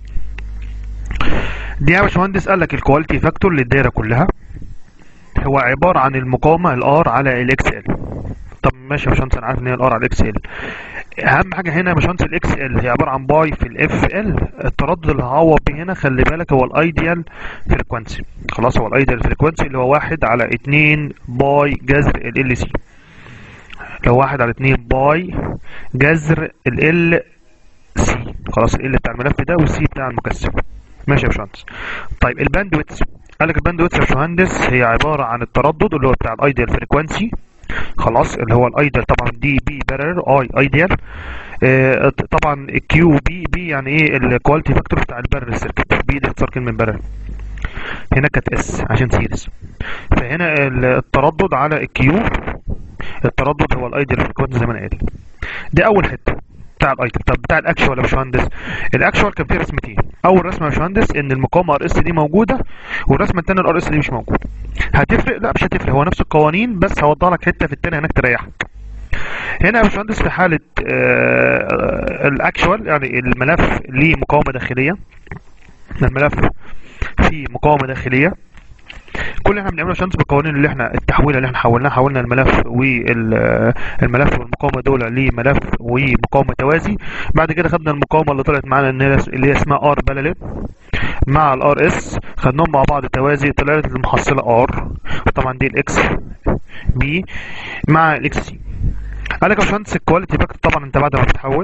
دي يا باشمهندس قال لك الكواليتي فاكتور للدايره كلها هو عباره عن المقاومه الار على الاكس ال طب ماشي يا باشمهندس انا عارف ان هي الار على الاكس ال اهم حاجه هنا يا باشمهندس الاكس ال هي عباره عن باي في الاف ال التردد اللي هعوض بيه هنا خلي بالك هو الايديال فريكوانسي خلاص هو الايديال فريكوانسي اللي هو واحد على اتنين باي جذر ال ال سي لو واحد على اتنين باي جذر ال ال سي خلاص ال بتاع الملف ده والسي بتاع المكثف ماشي يا باشمهندس طيب الباند ويتس قال لك الباند ويتس يا باشمهندس هي عباره عن التردد اللي هو بتاع الايديال فريكوانسي خلاص اللي هو الايديال طبعا دي بي بارر اي ايديال آه، طبعا كيو بي بي يعني ايه الكواليتي فاكتور بتاع البارل سيركت بي ده اختصار كلمه بارل هنا كانت اس عشان سيريز فهنا ال- التردد على الكيو التردد هو الايديال فريكوانسي زي ما انا قايل دي اول حته بتاع الايديال طب بتاع الاكشوال يا باشمهندس الاكشوال كان فيه رسمتين اول رسمه يا باشمهندس ان المقاومه ار اس دي موجوده والرسمه الثانيه الار اس دي مش موجوده هتفرق لا مش هتفرق هو نفس القوانين بس هوضح لك حته في الثانيه هناك تريحك هنا يا باشمهندس في حاله آه، الاكشوال يعني الملف ليه مقاومه داخليه الملف فيه مقاومه داخليه كل اللي احنا بنعمله يا باشمهندس بالقوانين اللي احنا التحويله اللي احنا حولناها حولنا الملف والملف والمقاومه دول لملف ومقاومه توازي بعد كده خدنا المقاومه اللي طلعت معانا إن هي- اللي هي اسمها ار باراليل مع الار اس خدناهم مع بعض توازي طلعت المحصله ار وطبعا دي الاكس بي مع الاكس سي قال لك يا باشمهندس الكواليتي فاكتور طبعا انت بعد ما بتحول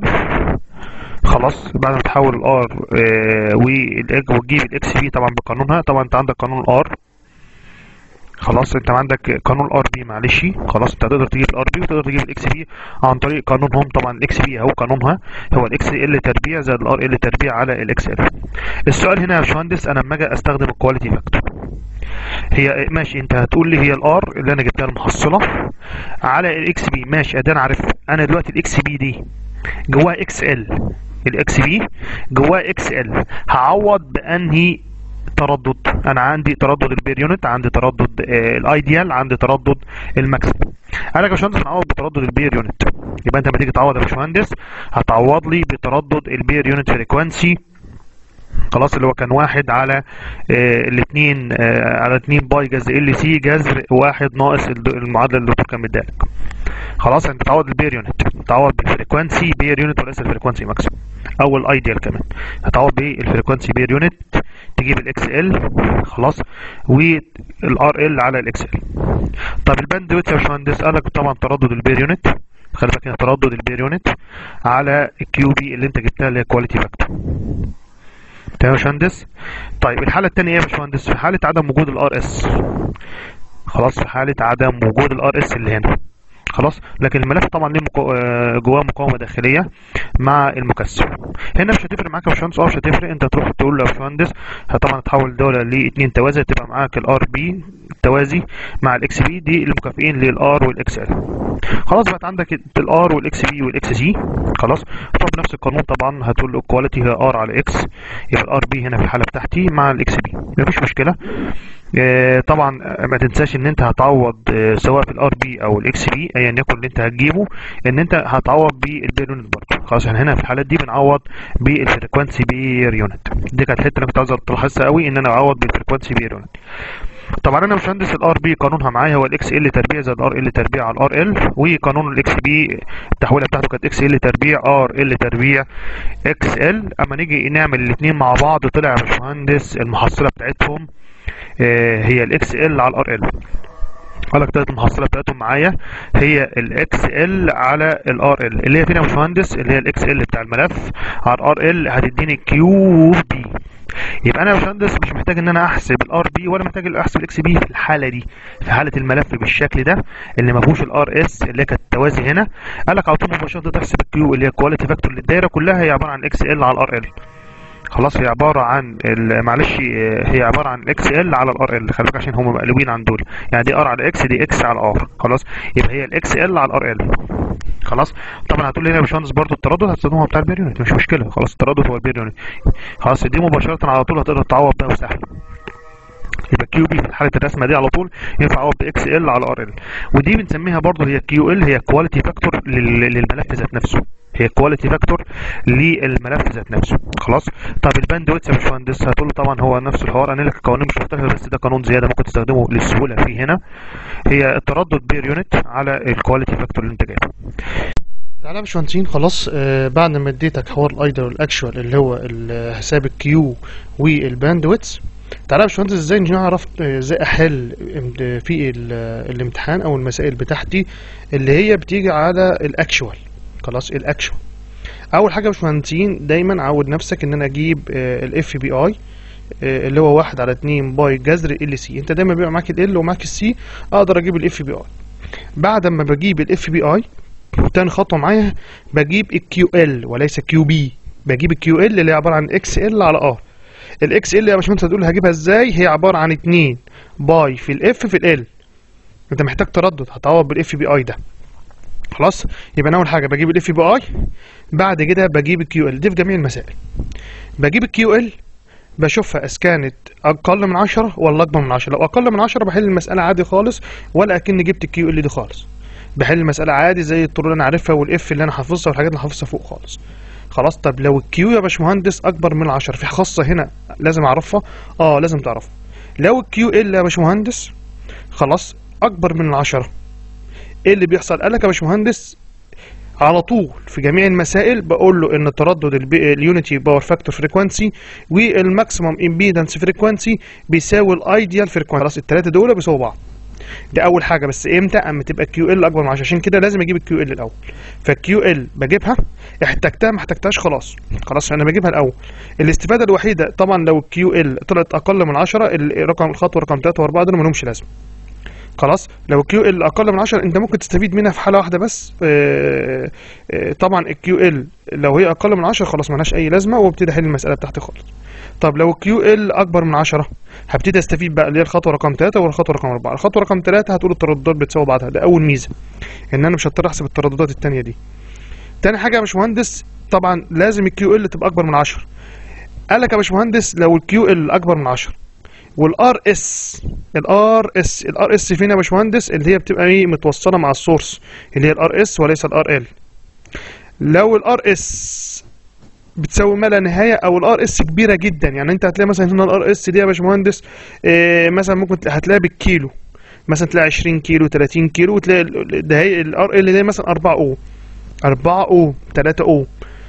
خلاص بعد ما تحول الار وتجيب الاكس بي طبعا بقانونها طبعا انت عندك قانون الار خلاص انت عندك قانون الار بي معلش خلاص انت تقدر تجيب الار بي وتقدر تجيب الاكس بي عن طريق قانونهم طبعا الاكس بي اهو قانونها هو الاكس ال تربيع زائد الار ال تربيع على الاكس ال السؤال هنا يا باشمهندس انا لما اجي استخدم الكواليتي فاكتور هي ماشي انت هتقول لي هي الار اللي انا جبتها المحصله على الاكس بي ماشي ادي انا عارف انا دلوقتي الاكس بي دي جواها اكس ال الاكس بي جواها اكس ال هعوض بانهي تردد انا عندي تردد البير يونت عندي تردد آه، الايديال عندي تردد الماكسيم قال لك يا باشمهندس هنعوض بتردد البير يونت يبقى انت لما تيجي تعوض يا باشمهندس هتعوض لي بتردد البير يونت فريكوانسي خلاص اللي هو كان واحد على آه الاثنين آه على 2 باي جذر ال سي جذر واحد ناقص الد- المعادله اللي الدكتور كان مديها لك خلاص انت تعوض البير يونت تعوض بالفريكوانسي بير يونت وليس الفريكوانسي ماكسيمم او الايديال كمان هتعوض بالفريكوانسي بير يونت تجيب الاكس ال خلاص والار ال على الاكس ال طب الباند ويت يا باشمهندس قال لك طبعا تردد البير يونت خلي بالك هنا تردد البير يونت على الكيو بي اللي انت جبتها اللي هي كواليتي فاكتور تمام يا باشمهندس طيب الحاله الثانيه ايه يا باشمهندس في حاله عدم وجود الار اس خلاص في حاله عدم وجود الار اس اللي هنا خلاص لكن الملف طبعا ليه مقا... آه، جواه مقاومه داخليه مع المكثف هنا مش هتفرق معاك يا باشمهندس اه مش هتفرق انت تروح تقول له يا باشمهندس طبعا هتحول دول لاثنين توازي تبقى معاك الار بي التوازي مع الاكس بي دي المكافئين للار والاكس ال خلاص بقت عندك الار والاكس بي والاكس سي خلاص طب بنفس القانون طبعا هتقول له الكواليتي هي ار على اكس يبقى الار بي هنا في الحاله بتاعتي مع الاكس بي مفيش مشكله آه، طبعا آه، ما تنساش ان انت هتعوض آه، سواء في الار بي او الاكس بي ايا يكن اللي انت هتجيبه ان انت هتعوض بالبير يونت برضه خلاص احنا هنا في الحالات دي بنعوض بالفريكوانسي بير يونت دي كانت الحته اللي كنت عايز تلاحظها قوي ان انا اعوض بالفريكوانسي بير يونت طبعا انا مش مهندس الار بي قانونها معايا هو الاكس ال تربيع زائد ار ال تربيع على الار ال وقانون الاكس بي التحويله بتاعته كانت اكس ال تربيع ار ال تربيع اكس ال اما نيجي نعمل الاثنين مع بعض طلع يا باشمهندس المحصله بتاعتهم آه، هي الاكس ال على الار ال قال لك طلعت المحصله بتاعتهم معايا هي الاكس ال على الار ال اللي هي فين يا باشمهندس اللي هي الاكس ال بتاع الملف على الار ال هتديني كيو بي يبقى انا يا باشمهندس مش محتاج ان انا احسب الار بي ولا محتاج ان احسب الاكس بي في الحاله دي في حاله الملف بالشكل ده اللي ما فيهوش الار اس اللي هي كانت التوازي هنا قال لك على طول مباشره تحسب الكيو اللي هي الكواليتي فاكتور للدايره كلها هي عباره عن اكس ال على الار ال خلاص هي عباره عن ال- معلش آه، هي عباره عن اكس ال على الار ال خلي بالك عشان هم مقلوبين عن دول يعني دي ار على اكس دي اكس على ار خلاص يبقى هي الاكس ال على الار ال خلاص طبعا هتقول لي هنا يا باشمهندس برضه التردد هتستخدمها بتاع البير يونت مش مشكله خلاص التردد هو البير يونت خلاص دي مباشره على طول هتقدر تعوض بقى وسهل يبقى كيو بي في حاله الرسمه دي على طول ينفع اعوض باكس ال على ار ال ودي بنسميها برضه هي كيو ال هي كواليتي فاكتور للملف ذات نفسه هي كواليتي فاكتور للملف ذات نفسه خلاص طب الباند ويتس يا باشمهندس هتقول له طبعا هو نفس الحوار انا لك القوانين مش مختلفه بس ده قانون زياده ممكن تستخدمه للسهوله فيه هنا هي التردد بير يونت على الكواليتي فاكتور اللي انت جايبه تعالى يا باشمهندسين خلاص آه بعد ما اديتك حوار الايدر والاكشوال اللي هو ال- حساب الكيو والباند ويتس تعالى يا باشمهندس ازاي نعرف آه، ازاي احل ام- في ال- الامتحان او المسائل بتاعتي اللي هي بتيجي على الاكشوال خلاص الاكشوال اول حاجه يا باشمهندسين دايما عود نفسك ان انا اجيب الاف بي اي اللي هو واحد على اتنين باي جذر ال سي انت دايما بيبقى معاك ال ومعاك السي اقدر اجيب الاف بي اي بعد ما بجيب الاف بي اي تاني خطوه معايا بجيب الكيو ال وليس كيو بي بجيب الكيو ال اللي هي عباره عن اكس ال على ار الاكس ال يا باشمهندس هتقول هجيبها ازاي هي عباره عن 2 باي في الاف في ال انت محتاج تردد هتعوض بالاف بي اي ده خلاص يبقى انا اول حاجه بجيب الاف بي اي بعد كده بجيب الكيو ال دي في جميع المسائل بجيب الكيو ال بشوفها اذا كانت اقل من 10 ولا اكبر من 10 لو اقل من 10 بحل المساله عادي خالص ولا اكني جبت الكيو ال دي خالص بحل المساله عادي زي الطرق اللي انا عارفها والاف اللي انا حافظها والحاجات اللي حافظها فوق خالص خلاص طب لو الكيو يا باشمهندس اكبر من 10 في خاصه هنا لازم اعرفها اه لازم تعرفها لو الكيو ال يا باشمهندس خلاص اكبر من 10 ايه اللي بيحصل قال لك يا باشمهندس على طول في جميع المسائل بقول له ان تردد البي- اليونيتي باور فاكتور فريكوانسي والماكسيمم امبيدنس فريكوانسي بيساوي الايديال فريكوانسي خلاص الثلاثه دول بيساووا بعض ده اول حاجه بس امتى اما تبقى كيو ال اكبر من 10 عشان كده لازم اجيب الكيو ال الاول فالكيو ال بجيبها احتجتها ما احتجتهاش خلاص خلاص انا بجيبها الاول الاستفاده الوحيده طبعا لو الكيو ال طلعت اقل من 10 الرقم الخطوه رقم 3 و4 دول ما لهمش لازمه خلاص لو الكيو ال اقل من 10 انت ممكن تستفيد منها في حاله واحده بس آه، آه، طبعا الكيو ال لو هي اقل من 10 خلاص ملهاش اي لازمه وابتدي احل المساله بتاعتي خالص طب لو الكيو ال اكبر من 10 هبتدي استفيد بقى اللي هي الخطوه رقم 3 والخطوه رقم 4 الخطوه رقم 3 هتقول الترددات بتساوي بعضها ده اول ميزه ان انا مش هضطر احسب الترددات الثانيه دي تاني حاجه يا باشمهندس طبعا لازم الكيو ال تبقى اكبر من 10 قال لك يا باشمهندس لو الكيو ال اكبر من 10 والار اس الار اس الار اس فين يا باشمهندس اللي هي بتبقى ايه متوصله مع السورس اللي هي الار اس وليس الار ال لو الار اس بتساوي ما لا نهايه او الار اس كبيره جدا يعني انت هتلاقي مثلا هنا الار اس دي يا باشمهندس آه، مثلا ممكن تلاقي- هتلاقيها بالكيلو مثلا تلاقي 20 كيلو 30 كيلو وتلاقي ال- ال- ده هي الار ال ده مثلا 4 او 4 او 3 او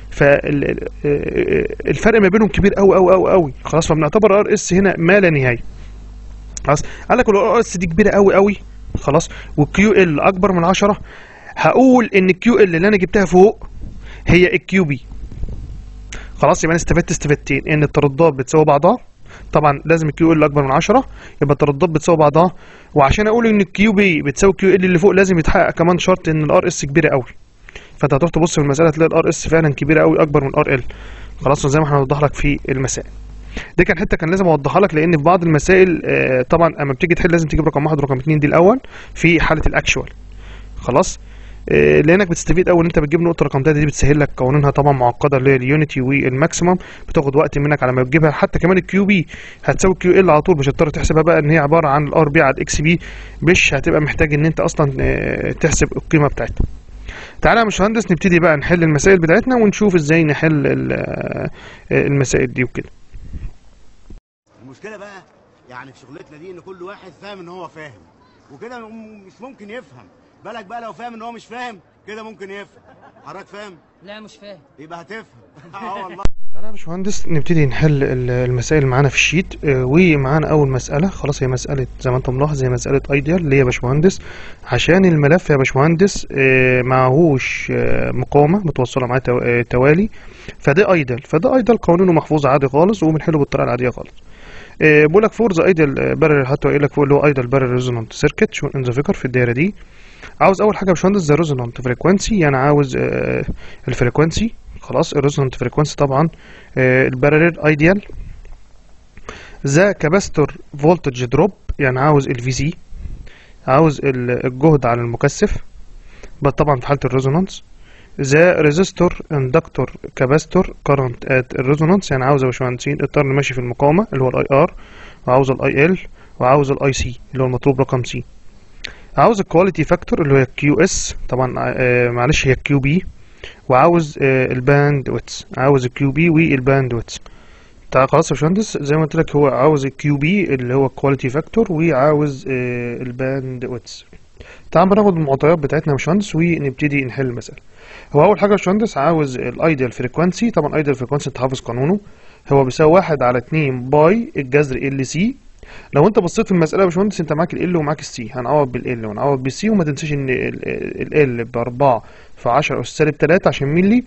فالفرق ما بينهم كبير قوي قوي قوي قوي خلاص فبنعتبر ار اس هنا ما لا نهايه خلاص قال لك الار اس دي كبيره قوي قوي خلاص والكيو ال اكبر من 10 هقول ان الكيو ال اللي انا جبتها فوق هي الكيو بي خلاص يبقى انا استفدت استفادتين ان الترددات بتساوي بعضها طبعا لازم الكيو ال اكبر من 10 يبقى الترددات بتساوي بعضها وعشان اقول ان الكيو بي بتساوي الكيو ال اللي فوق لازم يتحقق كمان شرط ان الار اس كبيره قوي فانت هتروح تبص في المساله تلاقي الار اس فعلا كبيره قوي اكبر من الار ال خلاص زي ما احنا هنوضح لك في المسائل دي كان حته كان لازم اوضحها لك لان في بعض المسائل آه، طبعا اما بتيجي تحل لازم تجيب رقم واحد ورقم اتنين دي الاول في حاله الاكشوال خلاص آه، لانك بتستفيد قوي ان انت بتجيب نقطه رقم تلاته دي بتسهل لك قوانينها طبعا معقده اللي هي اليونيتي والماكسيمم بتاخد وقت منك على ما تجيبها حتى كمان الكيو بي هتساوي الكيو ال على طول مش هتضطر تحسبها بقى ان هي عباره عن الار بي على الاكس بي مش هتبقى محتاج ان انت اصلا آه، تحسب القيمه بتاعتها تعالى يا باشمهندس نبتدي بقى نحل المسائل بتاعتنا ونشوف ازاي نحل ال- آه، المسائل دي وكده المشكله بقى يعني في شغلتنا دي ان كل واحد فاهم ان هو فاهم وكده م- مش ممكن يفهم بالك بقى لو فاهم ان هو مش فاهم كده ممكن يفهم حضرتك فاهم لا مش فاهم يبقى هتفهم اه والله تعالى يا باشمهندس نبتدي نحل ال- المسائل معانا في الشيت آه، ومعانا اول مساله خلاص هي مساله زي ما انت ملاحظ هي مساله ايديال اللي هي يا باشمهندس عشان الملف يا باشمهندس آه، معهوش آه، مقاومه متوصله معاه تو- آه، توالي فده ايديال فده ايديال قوانينه محفوظه عادي خالص وبنحله بالطريقه العاديه خالص آه، بقول لك فور ذا ايديال بارل حتى قايل لك فوق اللي هو ايديال بارل ريزونانت سيركت شو ان ذا فيجر في الدايره دي عاوز اول حاجه يا باشمهندس ذا ريزونانت فريكوانسي يعني عاوز آه، الفريكوانسي خلاص الريزونانت فريكوانسي طبعا الباراليل ايديال ذا كاباستور فولتج دروب يعني عاوز الفي سي عاوز ال- الجهد على المكثف بس طبعا في حاله الريزونانس ذا ريزيستور اندكتور كاباستور كارنت ات الريزونانس يعني عاوز يا باشمهندسين التيار اللي ماشي في المقاومه اللي هو الاي ار وعاوز الاي ال وعاوز الاي سي اللي هو المطلوب رقم سي عاوز الكواليتي فاكتور اللي هو الكيو اس طبعا آه، معلش هي الكيو بي وعاوز آه، الباند ويتس عاوز الكيو بي والباند ويتس تعال خلاص يا باشمهندس زي ما قلت لك هو عاوز الكيو بي اللي هو الكواليتي فاكتور وعاوز آه، الباند ويتس تعال بناخد المعطيات بتاعتنا يا باشمهندس ونبتدي نحل المسألة هو أول حاجة يا باشمهندس عاوز الايديال فريكوانسي طبعا الايديال فريكوانسي انت حافظ قانونه هو بيساوي واحد على اتنين باي الجذر ال سي لو انت بصيت في المسألة يا باشمهندس انت معاك ال ومعاك السي هنعوض بالال ونعوض بالسي وما تنساش ان ال بأربعة في عشرة أس سالب تلاتة عشان ملي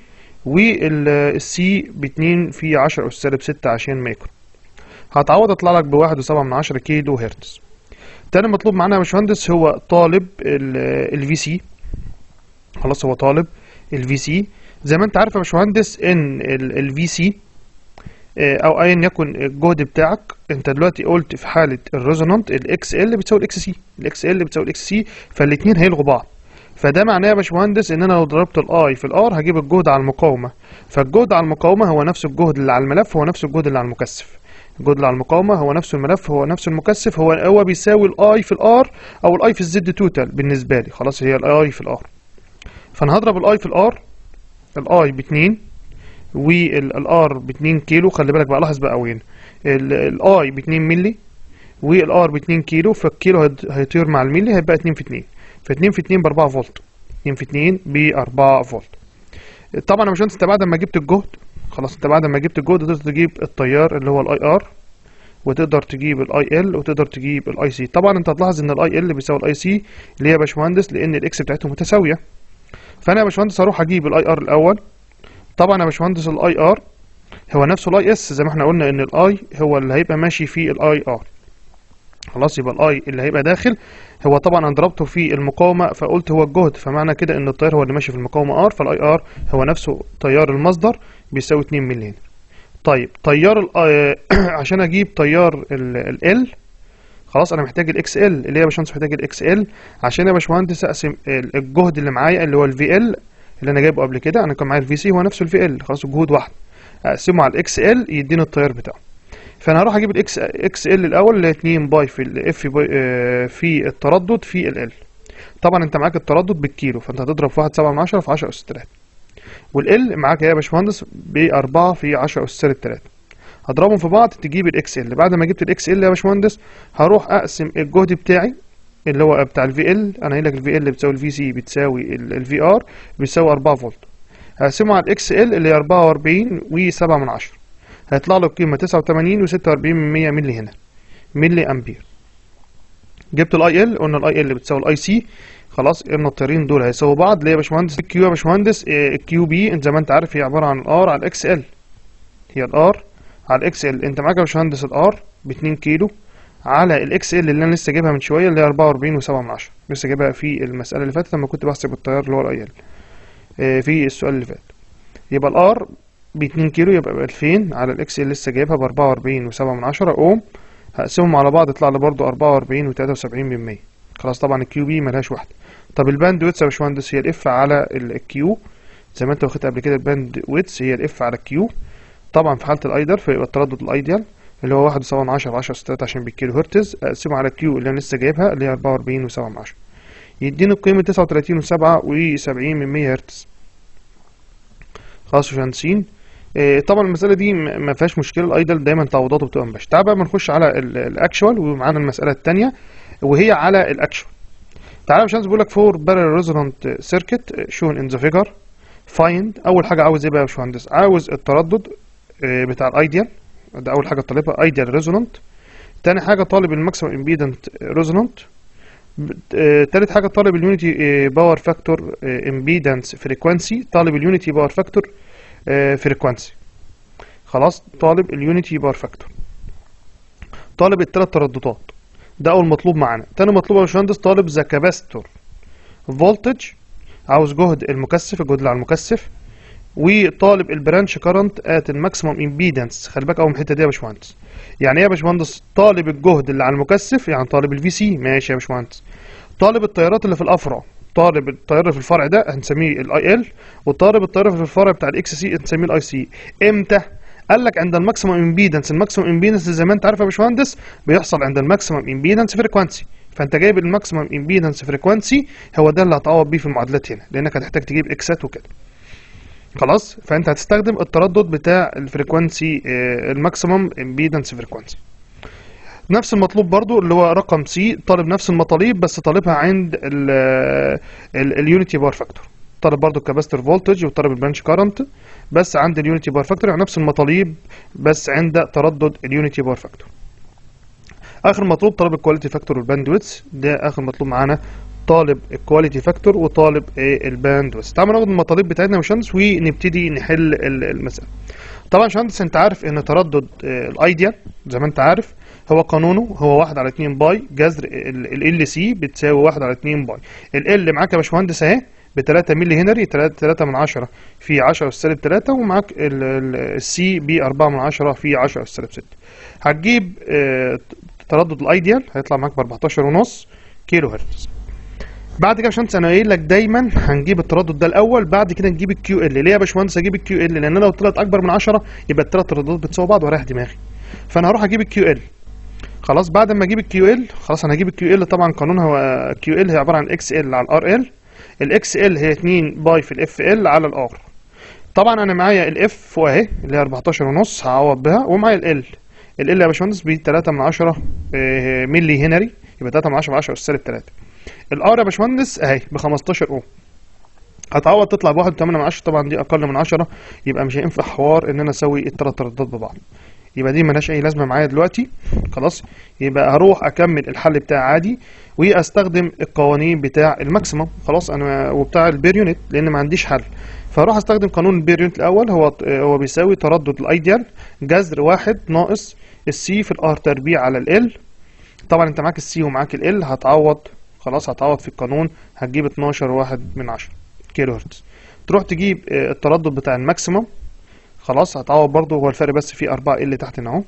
والسي باتنين في عشرة أس سالب ستة عشان مايكرو هتعوض يطلع لك بواحد وسبعة من عشرة كيلو هرتز تاني مطلوب معانا يا باشمهندس هو طالب الفي سي خلاص هو طالب الفي سي زي ما انت عارف يا باشمهندس ان الفي سي او ايا يكن الجهد بتاعك انت دلوقتي قلت في حاله الريزونانت الاكس ال بتساوي الاكس سي الاكس ال بتساوي الاكس سي فالاثنين هيلغوا بعض فده معناه يا باشمهندس ان انا لو ضربت الاي في الار هجيب الجهد على المقاومه فالجهد على المقاومه هو نفس الجهد اللي على الملف هو نفس الجهد اللي على المكثف الجهد اللي على المقاومه هو نفس الملف هو نفس المكثف هو هو بيساوي الاي في الار او الاي في الزد توتال بالنسبه لي خلاص هي الاي في الار فانا هضرب الاي في الار الاي باتنين والار ب 2 كيلو خلي بالك بقى لاحظ بقى وين الاي ب 2 مللي والار ب 2 كيلو فالكيلو هيت- هيطير مع الملي هيبقى 2 في 2 ف 2 في 2 ب 4 فولت 2 في 2 ب 4 فولت طبعا يا باشمهندس انت بعد ما جبت الجهد خلاص انت بعد ما جبت الجهد تقدر تجيب التيار اللي هو الاي ار وتقدر تجيب الاي ال وتقدر تجيب الاي سي طبعا انت هتلاحظ ان الاي ال بيساوي الاي سي اللي هي يا باشمهندس لان الاكس بتاعتهم متساويه فانا يا باشمهندس هروح اجيب الاي ار الاول طبعا يا باشمهندس الاي ار هو نفسه الاي اس زي ما احنا قلنا ان الاي هو اللي هيبقى ماشي في الاي ار خلاص يبقى الاي اللي هيبقى داخل هو طبعا انا ضربته في المقاومه فقلت هو الجهد فمعنى كده ان التيار هو اللي ماشي في المقاومه ار فالاي ار هو نفسه تيار المصدر بيساوي 2 ملي هنا طيب تيار ال عشان اجيب تيار ال ال خلاص انا محتاج الاكس ال اللي هي يا باشمهندس محتاج الاكس ال عشان يا باشمهندس اقسم ال- الجهد اللي معايا اللي هو الفي ال اللي انا جايبه قبل كده انا كان معايا الفي سي هو نفسه الفي ال خلاص الجهود واحد اقسمه على الاكس ال يديني التيار بتاعه فانا هروح اجيب الاكس اكس ال الاول اللي هي 2 باي في الاف باي آه، في التردد في ال ال طبعا انت معاك التردد بالكيلو فانت هتضرب في 1.7 في 10 اس 3 والال معاك يا باشمهندس بأربعة في عشرة أس سالب تلاتة هضربهم في بعض تجيب الاكس ال بعد ما جبت الاكس ال يا باشمهندس هروح اقسم الجهد بتاعي اللي هو بتاع الفي ال انا قايل لك الفي ال بتساوي الفي سي بتساوي الفي ار بتساوي 4 فولت هقسمه على الاكس ال اللي هي 44 و7 من عشرة هيطلع له القيمة 89 و46 من 100 ملي هنا ملي امبير جبت الاي ال قلنا الاي ال بتساوي الاي سي خلاص النطرين دول هيساووا بعض ليه يا باشمهندس الكيو يا باشمهندس الكيو بي انت زي ما انت عارف هي عبارة عن الار على الاكس ال هي الار على الاكس ال انت معاك يا باشمهندس الار ب 2 كيلو على الاكس ال اللي انا لسه جايبها من شويه اللي هي 44 و7 من عشرة لسه جايبها في المساله اللي فاتت لما كنت بحسب التيار اللي هو الاي ال في السؤال اللي فات يبقى الار ب 2 كيلو يبقى ب 2000 على الاكس ال لسه جايبها ب 44 و7 من عشرة اوم هقسمهم على بعض يطلع لي برضه 44 و73 من 100 خلاص طبعا الكيو بي ملهاش واحده طب الباند ويتس يا باشمهندس هي الاف على الكيو زي ما انت واخدت قبل كده الباند ويتس هي الاف على الكيو طبعا في حالة الايدر فيبقى التردد الايديال اللي هو واحد وسبعة من عشرة بعشرة ستات عشان بالكيلو هرتز اقسمه على كيو اللي انا لسه جايبها اللي هي اربعة واربعين وسبعة من عشرة يديني القيمة تسعة وتلاتين وسبعة وسبعين من مية هرتز خلاص يا باشمهندسين إيه طبعا المسألة دي ما فيهاش مشكلة الايدل دايما تعويضاته بتبقى مباشرة تعال بقى ما نخش على الاكشوال ومعانا المسألة التانية وهي على الاكشوال تعالى يا باشمهندس بيقول لك فور بارل ريزونانت سيركت شون ان ذا فيجر فايند اول حاجة عاوز ايه بقى يا باشمهندس عاوز التردد بتاع الايديال ده اول حاجه طالبها ايديال ريزونانت تاني حاجه طالب الماكسيمم امبيدنت ريزونانت تالت حاجه طالب اليونيتي باور فاكتور امبيدنس فريكوانسي طالب اليونيتي باور فاكتور فريكوانسي خلاص طالب اليونيتي باور فاكتور طالب الثلاث ترددات ده اول مطلوب معانا تاني مطلوب يا باشمهندس طالب ذا كاباستور فولتج عاوز جهد المكثف الجهد اللي على المكثف وطالب البرانش كارنت ات الماكسيمم امبيدنس خلي بالك اول من الحته دي يا باشمهندس يعني ايه يا باشمهندس طالب الجهد اللي على المكثف يعني طالب الفي سي ماشي يا باشمهندس طالب التيارات اللي في الافرع طالب التيار اللي في الفرع ده هنسميه الاي ال وطالب التيار اللي في الفرع بتاع الاكس سي هنسميه الاي سي امتى قال لك عند الماكسيمم امبيدنس الماكسيمم امبيدنس زي ما انت عارف يا باشمهندس بيحصل عند الماكسيمم امبيدنس فريكوانسي فانت جايب الماكسيمم امبيدنس فريكوانسي هو ده اللي هتعوض بيه في المعادلات هنا لانك هتحتاج تجيب اكسات وكده خلاص فانت هتستخدم التردد بتاع الفريكوانسي الماكسيمم امبيدنس فريكوانسي نفس المطلوب برضو اللي هو رقم سي طالب نفس المطالب بس طالبها عند اليونيتي باور فاكتور طالب برضو الكاباستور فولتج وطالب البرانش كارنت بس عند اليونيتي باور فاكتور يعني نفس المطالب بس عند تردد اليونيتي باور فاكتور اخر مطلوب طالب الكواليتي فاكتور والباندويتس ده اخر مطلوب معانا طالب الكواليتي فاكتور وطالب الباند بس تعالوا ناخد المطالب بتاعتنا يا باشمهندس ونبتدي نحل المساله طبعا يا باشمهندس انت عارف ان تردد الايديال زي ما انت عارف هو قانونه هو 1 على 2 باي جذر ال سي بتساوي 1 على 2 باي ال معاك يا باشمهندس اهي ب 3 ملي هنري 3 3 من 10 في 10 سالب 3 ومعاك السي ب 4 من 10 في 10 سالب 6 هتجيب تردد الايديال هيطلع معاك ب 14 ونص كيلو هرتز بعد كده يا باشمهندس انا قايل لك دايما هنجيب التردد ده الاول بعد كده نجيب الكيو ال ليه يا باشمهندس اجيب الكيو ال لان انا لو طلعت اكبر من 10 يبقى الثلاث ترددات بتساوي بعض ورايح دماغي فانا هروح اجيب الكيو ال خلاص بعد ما اجيب الكيو ال خلاص انا هجيب الكيو ال طبعا قانونها هو كيو ال هي عباره عن اكس ال على الار ال الاكس ال هي 2 باي في الاف ال على الار طبعا انا معايا الاف فوق اهي اللي هي 14 ونص هعوض بها ومعايا ال ال يا باشمهندس ب 3 من 10 ملي هنري يبقى 3 من 10 ب 10 اس سالب 3 الار يا باشمهندس اهي ب 15 اوم هتعوض تطلع ب 1.8 من 10 طبعا دي اقل من 10 يبقى مش هينفع حوار ان انا اسوي الثلاث ترددات ببعض يبقى دي ملهاش اي لازمه معايا دلوقتي خلاص يبقى هروح اكمل الحل بتاعي عادي واستخدم القوانين بتاع الماكسيمم خلاص انا وبتاع البير يونت لان ما عنديش حل فاروح استخدم قانون البير يونت الاول هو هو بيساوي تردد الايديال جذر واحد ناقص السي في الار تربيع على ال طبعا انت معاك السي ومعاك ال هتعوض خلاص هتعوض في القانون هتجيب 12 واحد من 10 كيلو هرتز تروح تجيب التردد بتاع الماكسيمم خلاص هتعوض برضو هو الفرق بس في 4 ال تحت هنا اهو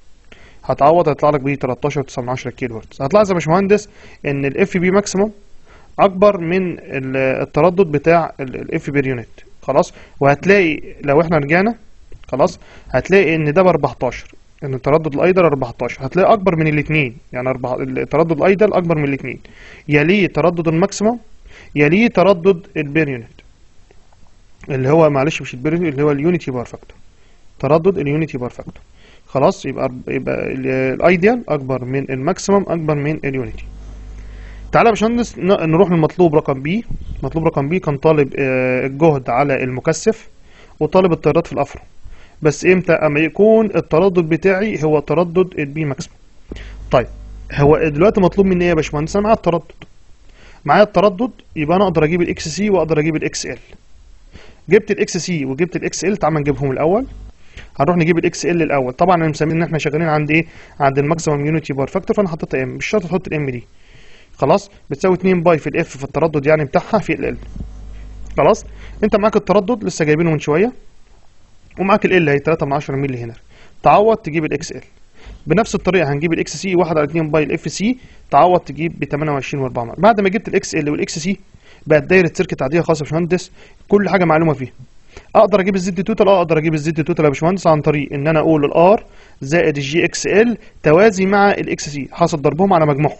هتعوض هيطلع لك ب 13 9 من 10 كيلو هرتز هتلاحظ يا باشمهندس ان الاف بي ماكسيمم اكبر من التردد بتاع الاف بي يونت خلاص وهتلاقي لو احنا رجعنا خلاص هتلاقي ان ده ب 14 ان تردد الايدل 14 هتلاقي اكبر من الاثنين يعني أربعة تردد الايدل اكبر من الاثنين يليه تردد الماكسيمم يليه تردد البير يونت اللي هو معلش مش البيريود اللي هو اليونيتي بار فاكتور تردد اليونيتي بار فاكتور خلاص يبقى يبقى الايديال اكبر من الماكسيمم اكبر من اليونيتي تعالى يا باشمهندس ن- نروح للمطلوب رقم بي مطلوب رقم بي كان طالب آه، الجهد على المكثف وطالب التيارات في الافرو بس امتى اما يكون التردد بتاعي هو تردد البي ماكسيمم طيب هو دلوقتي مطلوب مني ايه يا باشمهندس انا معايا التردد معايا التردد يبقى انا اقدر اجيب الاكس سي واقدر اجيب الاكس ال جبت الاكس سي وجبت الاكس ال تعال نجيبهم الاول هنروح نجيب الاكس ال الاول طبعا انا مسمين ان احنا شغالين عند ايه عند الماكسيمم يونيتي بار فاكتور فانا حطيت ام مش شرط تحط الام دي خلاص بتساوي 2 باي في الاف في التردد يعني بتاعها في ال خلاص انت معاك التردد لسه جايبينه من شويه ومعاك ال هي 3 من 10 مللي هنا تعوض تجيب الاكس ال بنفس الطريقه هنجيب الاكس سي 1 على 2 باي الاف سي تعوض تجيب ب 28 و4 بعد ما جبت الاكس ال والاكس سي بقت دايره سيركت عاديه خاصه يا باشمهندس كل حاجه معلومه فيها اقدر اجيب الزد توتال اه اقدر اجيب الزد توتال يا باشمهندس عن طريق ان انا اقول الار زائد الجي اكس ال توازي مع الاكس سي حاصل ضربهم على مجموعهم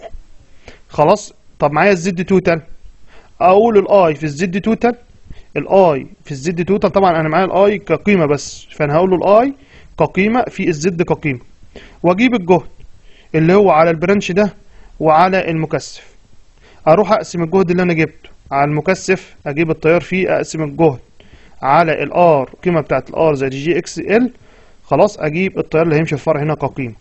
خلاص طب معايا الزد توتال اقول الاي في الزد توتال الاي في الزد توتال طبعا انا معايا الاي كقيمه بس فانا هقول له الاي كقيمه في الزد كقيمه واجيب الجهد اللي هو على البرانش ده وعلى المكثف اروح اقسم الجهد اللي انا جبته على المكثف اجيب التيار فيه اقسم الجهد على الار القيمه بتاعت الار زائد جي اكس ال خلاص اجيب التيار اللي هيمشي في الفرع هنا كقيمه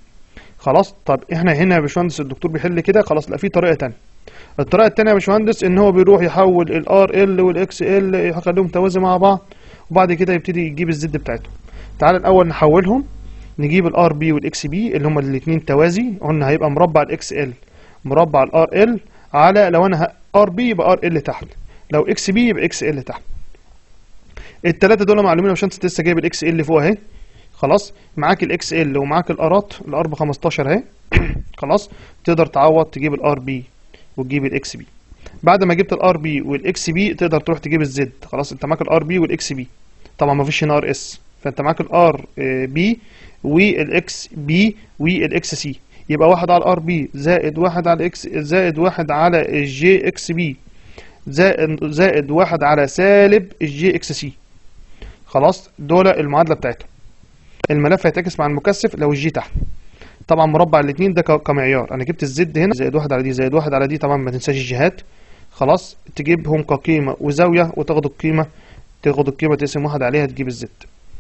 خلاص طب احنا هنا يا باشمهندس الدكتور بيحل كده خلاص لا في طريقه تانية الطريقه التانية يا باشمهندس ان هو بيروح يحول الار ال والاكس ال يخليهم توازي مع بعض وبعد كده يبتدي يجيب الزد بتاعتهم تعال الاول نحولهم نجيب الار بي والاكس بي اللي هما الاثنين توازي قلنا هيبقى مربع الاكس ال مربع الار ال على لو انا ار بي يبقى ار ال تحت لو اكس بي يبقى اكس ال تحت التلاتة دول معلومين يا باشمهندس لسه جايب الاكس ال فوق اهي خلاص معاك الاكس ال ومعاك الارات الار ب 15 اهي خلاص تقدر تعوض تجيب الار بي وتجيب الاكس بي بعد ما جبت الار بي والاكس بي تقدر تروح تجيب الزد خلاص انت معاك الار بي والاكس بي طبعا ما فيش هنا ار اس فانت معاك الار بي والاكس بي والاكس سي يبقى واحد على الار بي زائد واحد على الاكس زائد واحد على الجي اكس بي زائد زائد واحد على سالب الجي اكس سي خلاص دول المعادله بتاعتهم الملف هيتعكس مع المكثف لو الجي تحت طبعا مربع الاثنين ده ك- كمعيار انا جبت الزد هنا زائد واحد على دي زائد واحد على دي طبعا ما تنساش الجهات خلاص تجيبهم كقيمه وزاويه وتاخد القيمه تاخد القيمه تقسم واحد عليها تجيب الزد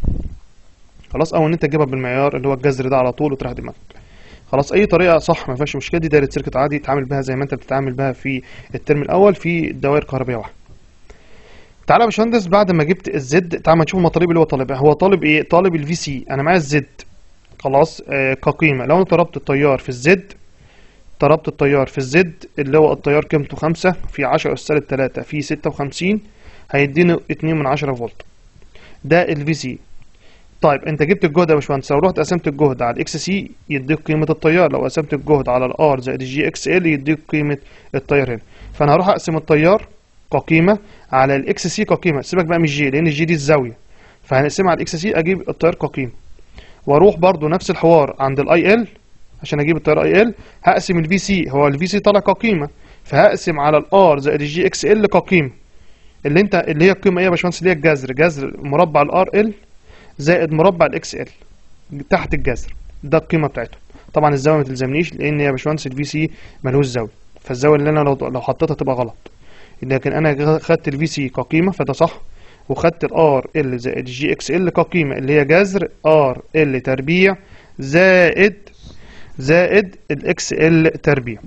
خلاص او ان انت تجيبها بالمعيار اللي هو الجذر ده على طول وتروح دماغك خلاص اي طريقه صح ما فيهاش مشكله دي دايره سيركت عادي تتعامل بها زي ما انت بتتعامل بها في الترم الاول في الدوائر الكهربائيه واحده تعالى يا باشمهندس بعد ما جبت الزد تعالى ما نشوف المطالب اللي هو طالبها هو طالب ايه طالب الفي سي انا معايا الزد خلاص آه كقيمه لو انا ضربت التيار في الزد ضربت التيار في الزد اللي هو التيار قيمته خمسة في عشرة أس سالب تلاتة في ستة وخمسين هيديني اتنين من عشرة فولت ده الفي سي طيب انت جبت الجهد يا باشمهندس لو رحت قسمت الجهد على الاكس سي يديك قيمة التيار لو قسمت الجهد على الار زائد الجي اكس ال يديك قيمة التيار هنا فانا هروح اقسم التيار كقيمة على الاكس سي كقيمة سيبك بقى من الجي لان الجي دي الزاوية فهنقسمها على الاكس سي اجيب التيار كقيمة واروح برضو نفس الحوار عند الاي ال عشان اجيب التيار اي ال هقسم الفي سي هو الفي سي طالع كقيمة فهقسم على الار زائد الجي اكس ال كقيمة اللي انت اللي هي القيمة ايه يا باشمهندس اللي هي الجذر جذر مربع الار ال زائد مربع الاكس ال تحت الجذر ده القيمه بتاعته طبعا الزاويه ما تلزمنيش لان يا باشمهندس الفي سي ملوش زاويه فالزاويه اللي انا لو لو حطيتها تبقى غلط لكن انا خدت الفي سي كقيمه فده صح وخدت الار ال زائد الجي اكس ال كقيمه اللي هي جذر ار ال تربيع زائد زائد الاكس ال تربيع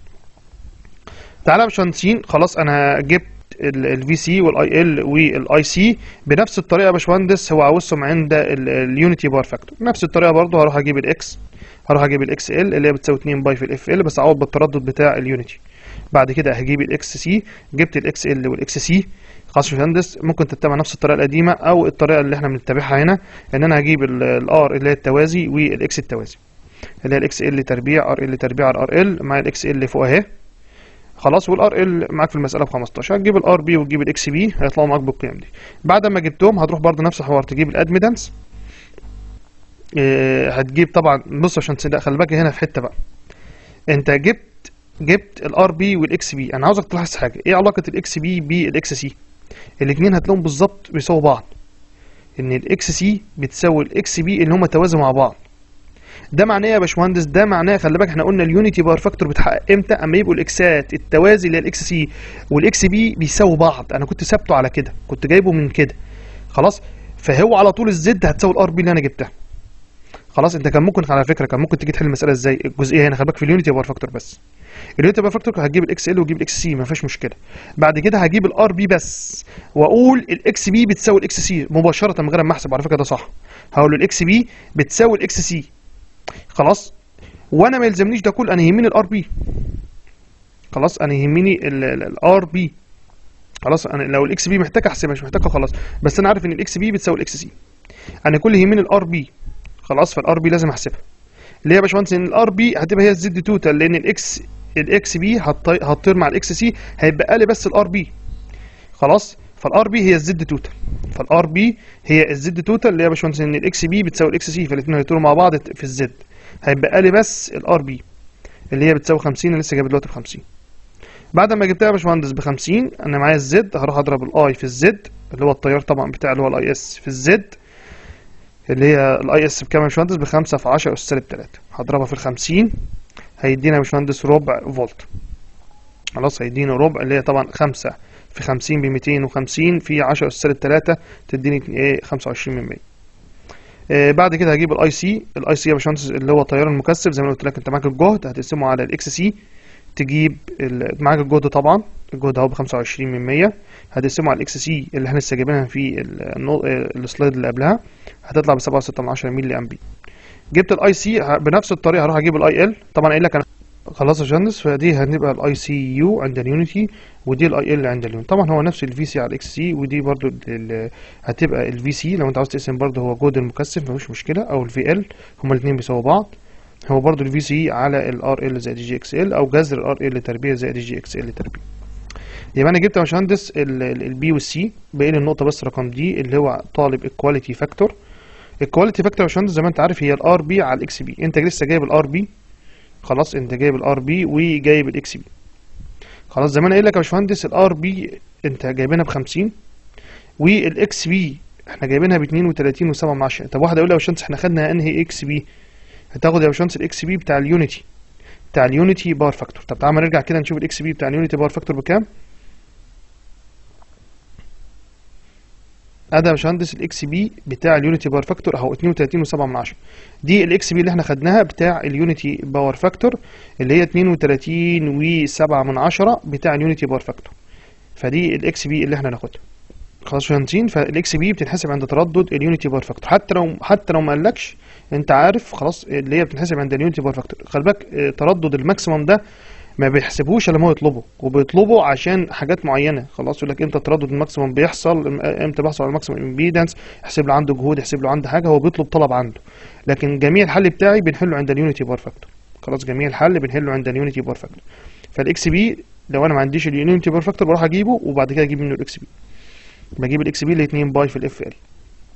تعالى يا باشمهندسين خلاص انا جبت الفي سي والاي ال والاي سي بنفس الطريقه يا باشمهندس هو عاوزهم عند اليونيتي بار فاكتور نفس الطريقه برضو هروح اجيب الاكس هروح اجيب الاكس ال اللي هي بتساوي 2 باي في الاف ال بس اعوض بالتردد بتاع اليونيتي بعد كده هجيب الاكس سي جبت الاكس ال والاكس سي خلاص يا باشمهندس ممكن تتبع نفس الطريقه القديمه او الطريقه اللي احنا بنتبعها هنا ان انا هجيب الار اللي هي التوازي والاكس التوازي اللي هي الاكس ال تربيع ار ال تربيع على ار ال مع الاكس ال فوق اهي خلاص والار ال معاك في المساله ب 15 هتجيب الار بي وتجيب الاكس بي هيطلعوا معاك بالقيم دي بعد ما جبتهم هتروح برضو نفس الحوار تجيب الادميدنس إيه هتجيب طبعا بص عشان تصدق خلي بالك هنا في حته بقى انت جبت جبت الار بي والاكس بي انا عاوزك تلاحظ حاجه ايه علاقه الاكس بي بالاكس سي الاثنين هتلاقيهم بالظبط بيساووا بعض ان الاكس سي بتساوي الاكس بي اللي هما توازوا مع بعض ده معناه إيه يا باشمهندس ده معناه خلي بالك احنا قلنا اليونيتي باور فاكتور بتحقق امتى اما يبقوا الاكسات التوازي اللي هي الاكس سي والاكس بي بيساووا بعض انا كنت ثابته على كده كنت جايبه من كده خلاص فهو على طول الزد هتساوي الار بي اللي انا جبتها خلاص انت كان ممكن على فكره كان ممكن تيجي تحل المساله ازاي الجزئيه هنا خلي بالك في اليونيتي باور فاكتور بس اليونيتي باور فاكتور هتجيب الاكس ال وتجيب الاكس سي ما فيش مشكله بعد كده هجيب الار بي بس واقول الاكس بي بتساوي الاكس سي مباشره من غير ما احسب على فكره ده صح هقول الاكس بي بتساوي الاكس سي خلاص وانا ما يلزمنيش ده كله انا يهمني الار بي خلاص انا يهمني الار بي خلاص انا لو الاكس بي محتاج احسبها مش محتاجها خلاص بس انا عارف ان الاكس بي بتساوي الاكس سي انا كل يهمني الار بي خلاص فالار بي لازم احسبها ليه يا باشمهندس ان الار بي هتبقى هي الزد توتال لان الاكس الاكس بي هتطير مع الاكس سي هيبقى لي بس الار بي خلاص فالار بي هي الزد توتال فالار بي هي الزد توتال اللي هي يا باشمهندس ان الاكس بي بتساوي الاكس سي فالاثنين هيطيروا مع بعض في الزد هيبقى لي بس الار بي اللي هي بتساوي 50 انا لسه جايب دلوقتي ب 50 بعد ما جبتها يا باشمهندس ب 50 انا معايا الزد هروح اضرب الاي في الزد اللي هو التيار طبعا بتاع اللي هو الاي اس في الزد اللي هي الاي اس بكام يا باشمهندس ب 5 في 10 اس سالب 3 هضربها في ال 50 هيدينا يا باشمهندس ربع فولت خلاص هيدينا ربع اللي هي طبعا 5 في 50 ب 250 في 10 اس سالب 3 تديني ايه 25 من 100 آه بعد كده هجيب الاي سي الاي سي يا باشمهندس اللي هو التيار المكثف زي ما قلت لك انت معاك الجهد هتقسمه على الاكس سي تجيب معاك الجهد طبعا الجهد اهو ب 25 من 100 هتقسمه على الاكس سي اللي احنا لسه جايبينها في السلايد اللي قبلها هتطلع ب 7.6 ملي امبير جبت الاي سي بنفس الطريقه هروح اجيب الاي ال طبعا قايل لك انا خلاص يا باشمهندس فدي هنبقى الاي سي يو عند اليونيتي ودي الاي ال عند اليونيتي طبعا هو نفس الفي سي على الاكس سي ودي برضو هتبقى الفي سي لو انت عاوز تقسم برضو هو جهد المكثف مفيش مشكله او الفي ال هما الاثنين بيساووا بعض هو برضو الفي سي على الار ال زائد الجي اكس ال او جذر الار ال تربيع زائد الجي اكس ال تربيع يبقى انا جبت يا باشمهندس البي والسي باقي لي النقطه بس رقم دي اللي هو طالب الكواليتي فاكتور الكواليتي فاكتور يا باشمهندس زي ما انت عارف هي الار بي على الاكس بي انت لسه جايب الار بي خلاص انت جايب الار بي وجايب الاكس بي خلاص زي ما انا قايل لك يا باشمهندس الار بي انت جايبينها ب 50 والاكس بي احنا جايبينها ب 32 و7 من 10 طب واحد يقول لي يا باشمهندس احنا خدنا انهي اكس بي هتاخد يا باشمهندس الاكس بي بتاع اليونيتي بتاع اليونيتي باور فاكتور طب تعالى نرجع كده نشوف الاكس بي بتاع اليونيتي باور فاكتور بكام ادي يا باشمهندس الاكس بي بتاع اليونيتي باور فاكتور اهو 32 و7 من 10 دي الاكس بي اللي احنا خدناها بتاع اليونيتي باور فاكتور اللي هي 32 و7 من 10 بتاع اليونيتي باور فاكتور فدي الاكس بي اللي احنا هناخدها خلاص فهمتين فالاكس بي بتنحسب عند تردد اليونيتي باور فاكتور حتى لو حتى لو ما قالكش انت عارف خلاص اللي هي بتنحسب عند اليونيتي باور فاكتور خلي بالك اه تردد الماكسيمم ده ما بيحسبوش الا ما هو يطلبه وبيطلبوا عشان حاجات معينه خلاص يقول لك امتى تردد الماكسيمم بيحصل امتى بيحصل الماكسيمم امبيدنس يحسب له عنده جهود يحسب له عنده حاجه هو بيطلب طلب عنده لكن جميع الحل بتاعي بنحله عند اليونيتي باور فاكتور خلاص جميع الحل بنحله عند اليونيتي باور فاكتور فالاكس بي لو انا ما عنديش اليونيتي باور فاكتور بروح اجيبه وبعد كده اجيب منه الاكس بي بجيب الاكس بي اللي 2 باي في الاف ال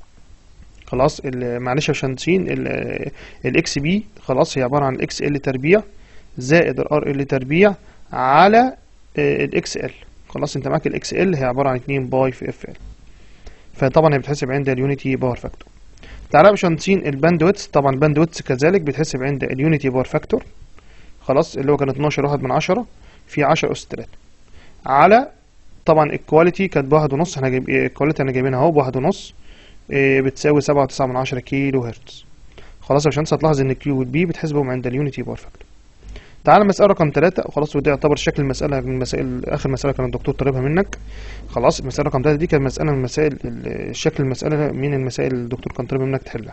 خلاص معلش عشان نسين الاكس بي خلاص هي عباره عن الاكس ال تربيع زائد الار ال تربيع على الاكس ال خلاص انت معاك الاكس ال هي عباره عن 2 باي في اف ال فطبعا هي بتحسب عند اليونيتي باور فاكتور تعالى يا باشمهندسين الباندويتس طبعا الباندويتس كذلك بتحسب عند اليونيتي باور فاكتور خلاص اللي هو كان 12 واحد من 10 في 10 اس 3 على طبعا الكواليتي كانت بواحد ونص احنا جايب الكواليتي انا جايبينها اهو بواحد ونص اه بتساوي سبعة وتسعة من عشرة كيلو هرتز خلاص يا باشمهندس هتلاحظ ان الكيو والبي بتحسبهم عند اليونيتي باور فاكتور تعالى مسألة رقم ثلاثة وخلاص ودي يعتبر شكل المسألة من مسائل آخر مسألة كان الدكتور طالبها منك خلاص المسألة رقم ثلاثة دي كانت مسألة من مسائل شكل المسألة من المسائل اللي الدكتور كان طالبها منك تحلها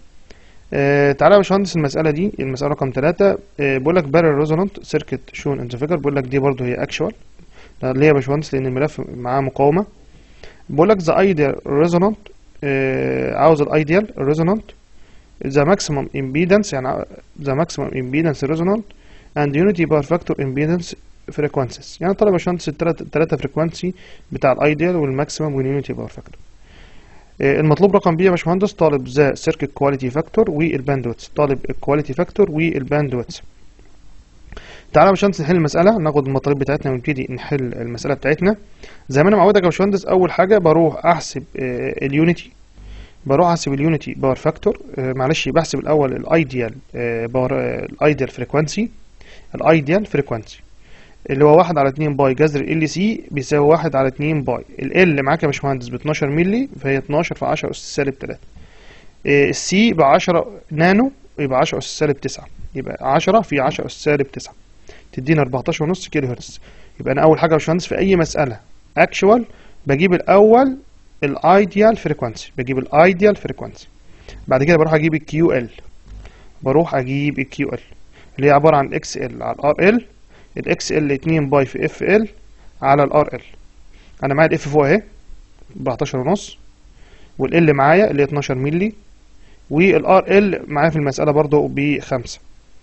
آه تعالى يا باشمهندس المسألة دي المسألة رقم ثلاثة آه بيقول لك بارل ريزونانت سيركت شون انت فيجر بيقول لك دي برضه هي اكشوال ليه يا باشمهندس لأن الملف معاه مقاومة بيقول لك ذا ايديال ريزونانت عاوز الايديال ريزونانت ذا ماكسيمم امبيدنس يعني ذا ماكسيمم امبيدنس ريزونانت and unity power factor impedance frequencies يعني طلب يا باشمهندس التلاتة التلاتة فريكوانسي بتاع الايديال والماكسيمم واليونيتي باور فاكتور المطلوب رقم بي يا باشمهندس طالب ذا سيركت كواليتي فاكتور والباندويتس طالب الكواليتي فاكتور والباندويتس تعالى يا باشمهندس نحل المساله ناخد المطالب بتاعتنا ونبتدي نحل المساله بتاعتنا زي ما انا معودك يا باشمهندس اول حاجه بروح احسب آه، اليونيتي بروح احسب اليونيتي باور فاكتور آه، معلش بحسب الاول الايديال آه، باور الايديال فريكوانسي الايديال فريكوانسي اللي هو واحد على اتنين باي جذر ال سي بيساوي واحد على اتنين باي ال ال معاك يا باشمهندس ب 12 مللي فهي 12 في 10 اس سالب 3 السي ب 10 نانو يبقى 10 اس سالب 9 يبقى 10 في 10 اس سالب 9 تدينا 14 ونص كيلو هرتز يبقى انا اول حاجه يا باشمهندس في اي مساله اكشوال بجيب الاول الايديال فريكوانسي بجيب الايديال فريكوانسي بعد كده بروح اجيب الكيو ال بروح اجيب الكيو ال اللي هي عباره عن اكس ال على الار ال الاكس ال 2 باي في اف ال على الار ال انا معايا الاف فوق اهي 14 ونص والال معايا اللي هي 12 مللي والار ال معايا في المساله برضو بخمسة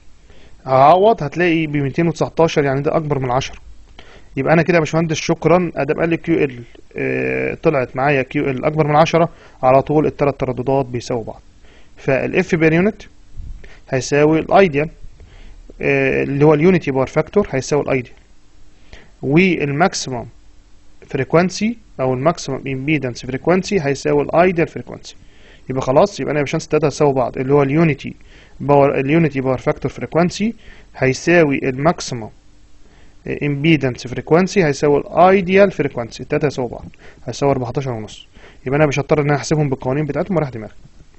هعوض هتلاقي ب 219 يعني ده اكبر من 10 يبقى انا كده يا باشمهندس شكرا ادام قال لي كيو ال طلعت معايا كيو ال اكبر من 10 على طول الثلاث ترددات بيساووا بعض فالاف بير يونت هيساوي الايديال آه، اللي هو اليونيتي باور فاكتور هيساوي الايديال والماكسيمم فريكوانسي او الماكسيمم امبيدنس فريكوانسي هيساوي الايديال فريكوانسي يبقى خلاص يبقى انا يا باشمهندس التلاته هيساووا بعض اللي هو اليونيتي باور اليونيتي باور فاكتور فريكوانسي هيساوي الماكسيمم امبيدنس فريكوانسي هيساوي الايديال فريكوانسي التلاته هيساووا بعض هيساوي 14 ونص يبقى انا مش هضطر ان انا احسبهم بالقوانين بتاعتهم وراح دماغي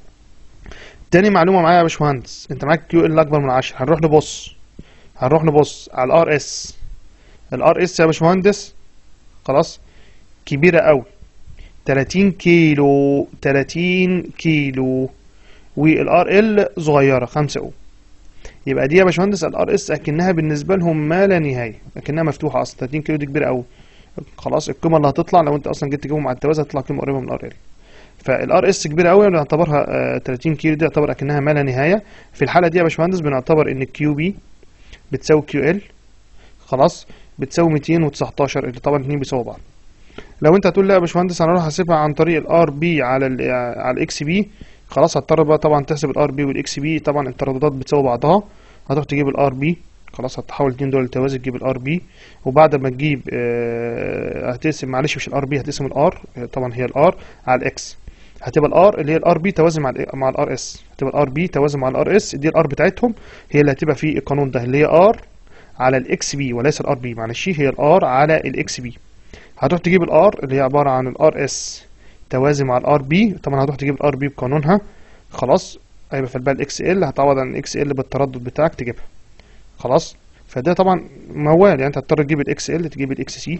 تاني معلومه معايا يا باشمهندس انت معاك كيو ال اكبر من 10 هنروح نبص هنروح نبص على الار اس الار اس يا باشمهندس خلاص كبيره قوي 30 كيلو 30 كيلو والار ال صغيره 5 او يبقى دي يا باشمهندس الار اس اكنها بالنسبه لهم ما لا نهايه اكنها مفتوحه اصلا 30 كيلو دي كبيره قوي خلاص القيمه اللي هتطلع لو انت اصلا جيت تجيبهم على التوازي هتطلع قيمه قريبه من الار ال فالار اس كبيره قوي بنعتبرها آه، 30 كيلو دي يعتبر اكنها ما لا نهايه في الحاله دي يا باشمهندس بنعتبر ان الكيو بي بتساوي كيو ال خلاص بتساوي 219 اللي طبعا الاثنين بيساووا بعض لو انت هتقول لا يا باشمهندس انا اروح احسبها عن طريق الار بي على ال على الاكس بي خلاص هتضطر بقى طبعا تحسب الار بي والاكس بي طبعا الترددات بتساوي بعضها هتروح تجيب الار بي خلاص هتحول الاثنين دول لتوازي تجيب الار بي وبعد ما تجيب آه، هتقسم معلش مش الار بي هتقسم الار طبعا هي الار على الاكس هتبقى الار اللي هي الار بي توازي مع ال مع الار اس هتبقى الار بي توازي مع الار اس دي الار بتاعتهم هي اللي هتبقى في القانون ده اللي هي ار على الاكس بي وليس الار بي معلش هي الار على الاكس بي هتروح تجيب الار اللي هي عباره عن الار اس توازي مع الار بي طبعا هتروح تجيب الار بي بقانونها خلاص هيبقى في البال اكس ال هتعوض عن الاكس ال بالتردد بتاعك تجيبها خلاص فده طبعا موال يعني انت هتضطر تجيب الاكس ال تجيب الاكس سي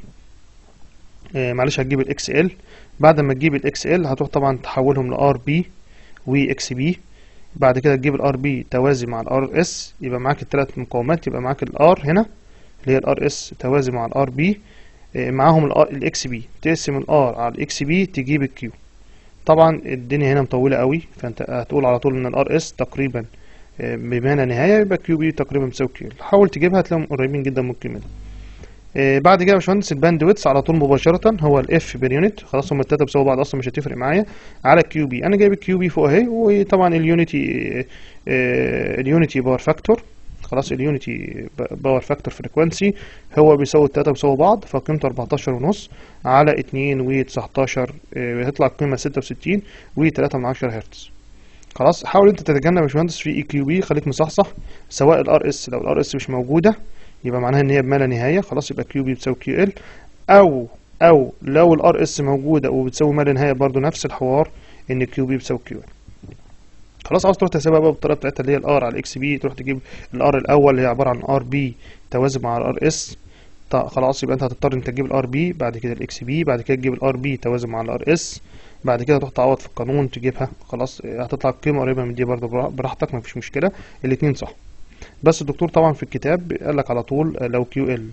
معلش هتجيب الاكس ال بعد ما تجيب الاكس ال هتروح طبعا تحولهم لار بي واكس بي بعد كده تجيب الار بي توازي مع الار اس يبقى معاك الثلاث مقاومات يبقى معاك الار هنا اللي هي الار اس توازي مع الار بي معاهم الار الاكس بي تقسم الار على الاكس بي تجيب الكيو طبعا الدنيا هنا مطوله قوي فانت هتقول على طول ان الار اس تقريبا آه، بما لا نهايه يبقى كيو بي تقريبا بيساوي كيو حاول تجيبها هتلاقيهم قريبين جدا من القيمه دي آه، بعد كده يا باشمهندس الباند ويتس على طول مباشره هو الاف بير يونت خلاص هم التلاته بيساووا بعض اصلا مش هتفرق معايا على الكيو بي انا جايب الكيو بي فوق اهي وطبعا اليونيتي آه، اليونيتي باور فاكتور خلاص اليونيتي باور فاكتور فريكوانسي هو بيساوي التلاته بيساووا بعض فقيمته 14 ونص على 2 و 19 هتطلع القيمه 66 و 3 من 10 هرتز خلاص حاول انت تتجنب يا باشمهندس في اي كيو بي خليك مصحصح سواء الار اس لو الار اس مش موجوده يبقى معناها ان هي بما لا نهايه خلاص يبقى كيو بي بتساوي كيو ال او او لو الار اس موجوده وبتساوي ما لا نهايه برضو نفس الحوار ان كيو بي بتساوي كيو ال خلاص عاوز تروح تحسبها بقى بالطريقه بتاعتها اللي هي الار على الاكس بي تروح تجيب الار الاول اللي هي عباره عن ار بي توازي مع الار اس خلاص يبقى انت هتضطر انت تجيب الار بي بعد كده الاكس بي بعد كده تجيب الار بي توازي مع الار اس بعد كده تروح تعوض في القانون تجيبها خلاص هتطلع قيمه قريبه من دي برضه براحتك مفيش مشكله الاتنين صح بس الدكتور طبعا في الكتاب قال لك على طول لو كيو ال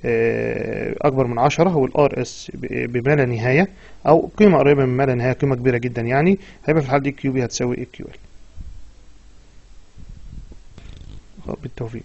اكبر من 10 والار اس بما لا نهايه او قيمه قريبه من ما لا نهايه قيمه كبيره جدا يعني هيبقى في الحاله دي كيو بي هتساوي ايه كيو ال بالتوفيق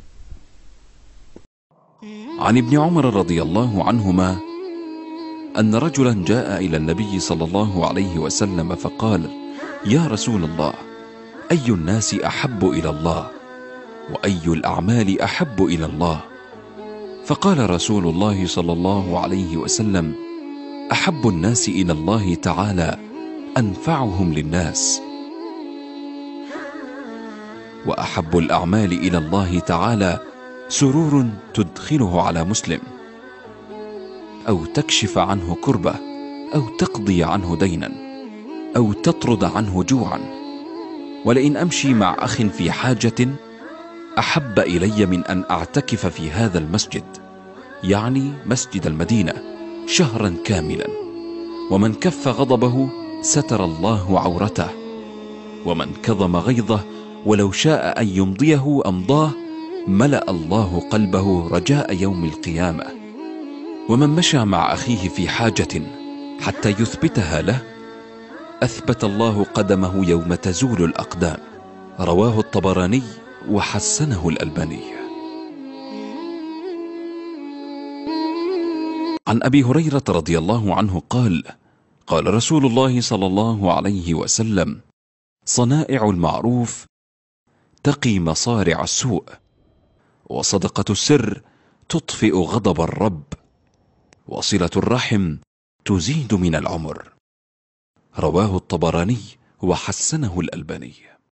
عن ابن عمر رضي الله عنهما ان رجلا جاء الى النبي صلى الله عليه وسلم فقال يا رسول الله اي الناس احب الى الله واي الاعمال احب الى الله فقال رسول الله صلى الله عليه وسلم احب الناس الى الله تعالى انفعهم للناس واحب الاعمال الى الله تعالى سرور تدخله على مسلم او تكشف عنه كربه او تقضي عنه دينا او تطرد عنه جوعا ولئن امشي مع اخ في حاجه احب الي من ان اعتكف في هذا المسجد يعني مسجد المدينه شهرا كاملا ومن كف غضبه ستر الله عورته ومن كظم غيظه ولو شاء ان يمضيه امضاه ملا الله قلبه رجاء يوم القيامه ومن مشى مع اخيه في حاجه حتى يثبتها له اثبت الله قدمه يوم تزول الاقدام رواه الطبراني وحسنه الالباني عن ابي هريره رضي الله عنه قال قال رسول الله صلى الله عليه وسلم صنائع المعروف تقي مصارع السوء وصدقه السر تطفئ غضب الرب وصله الرحم تزيد من العمر رواه الطبراني وحسنه الالباني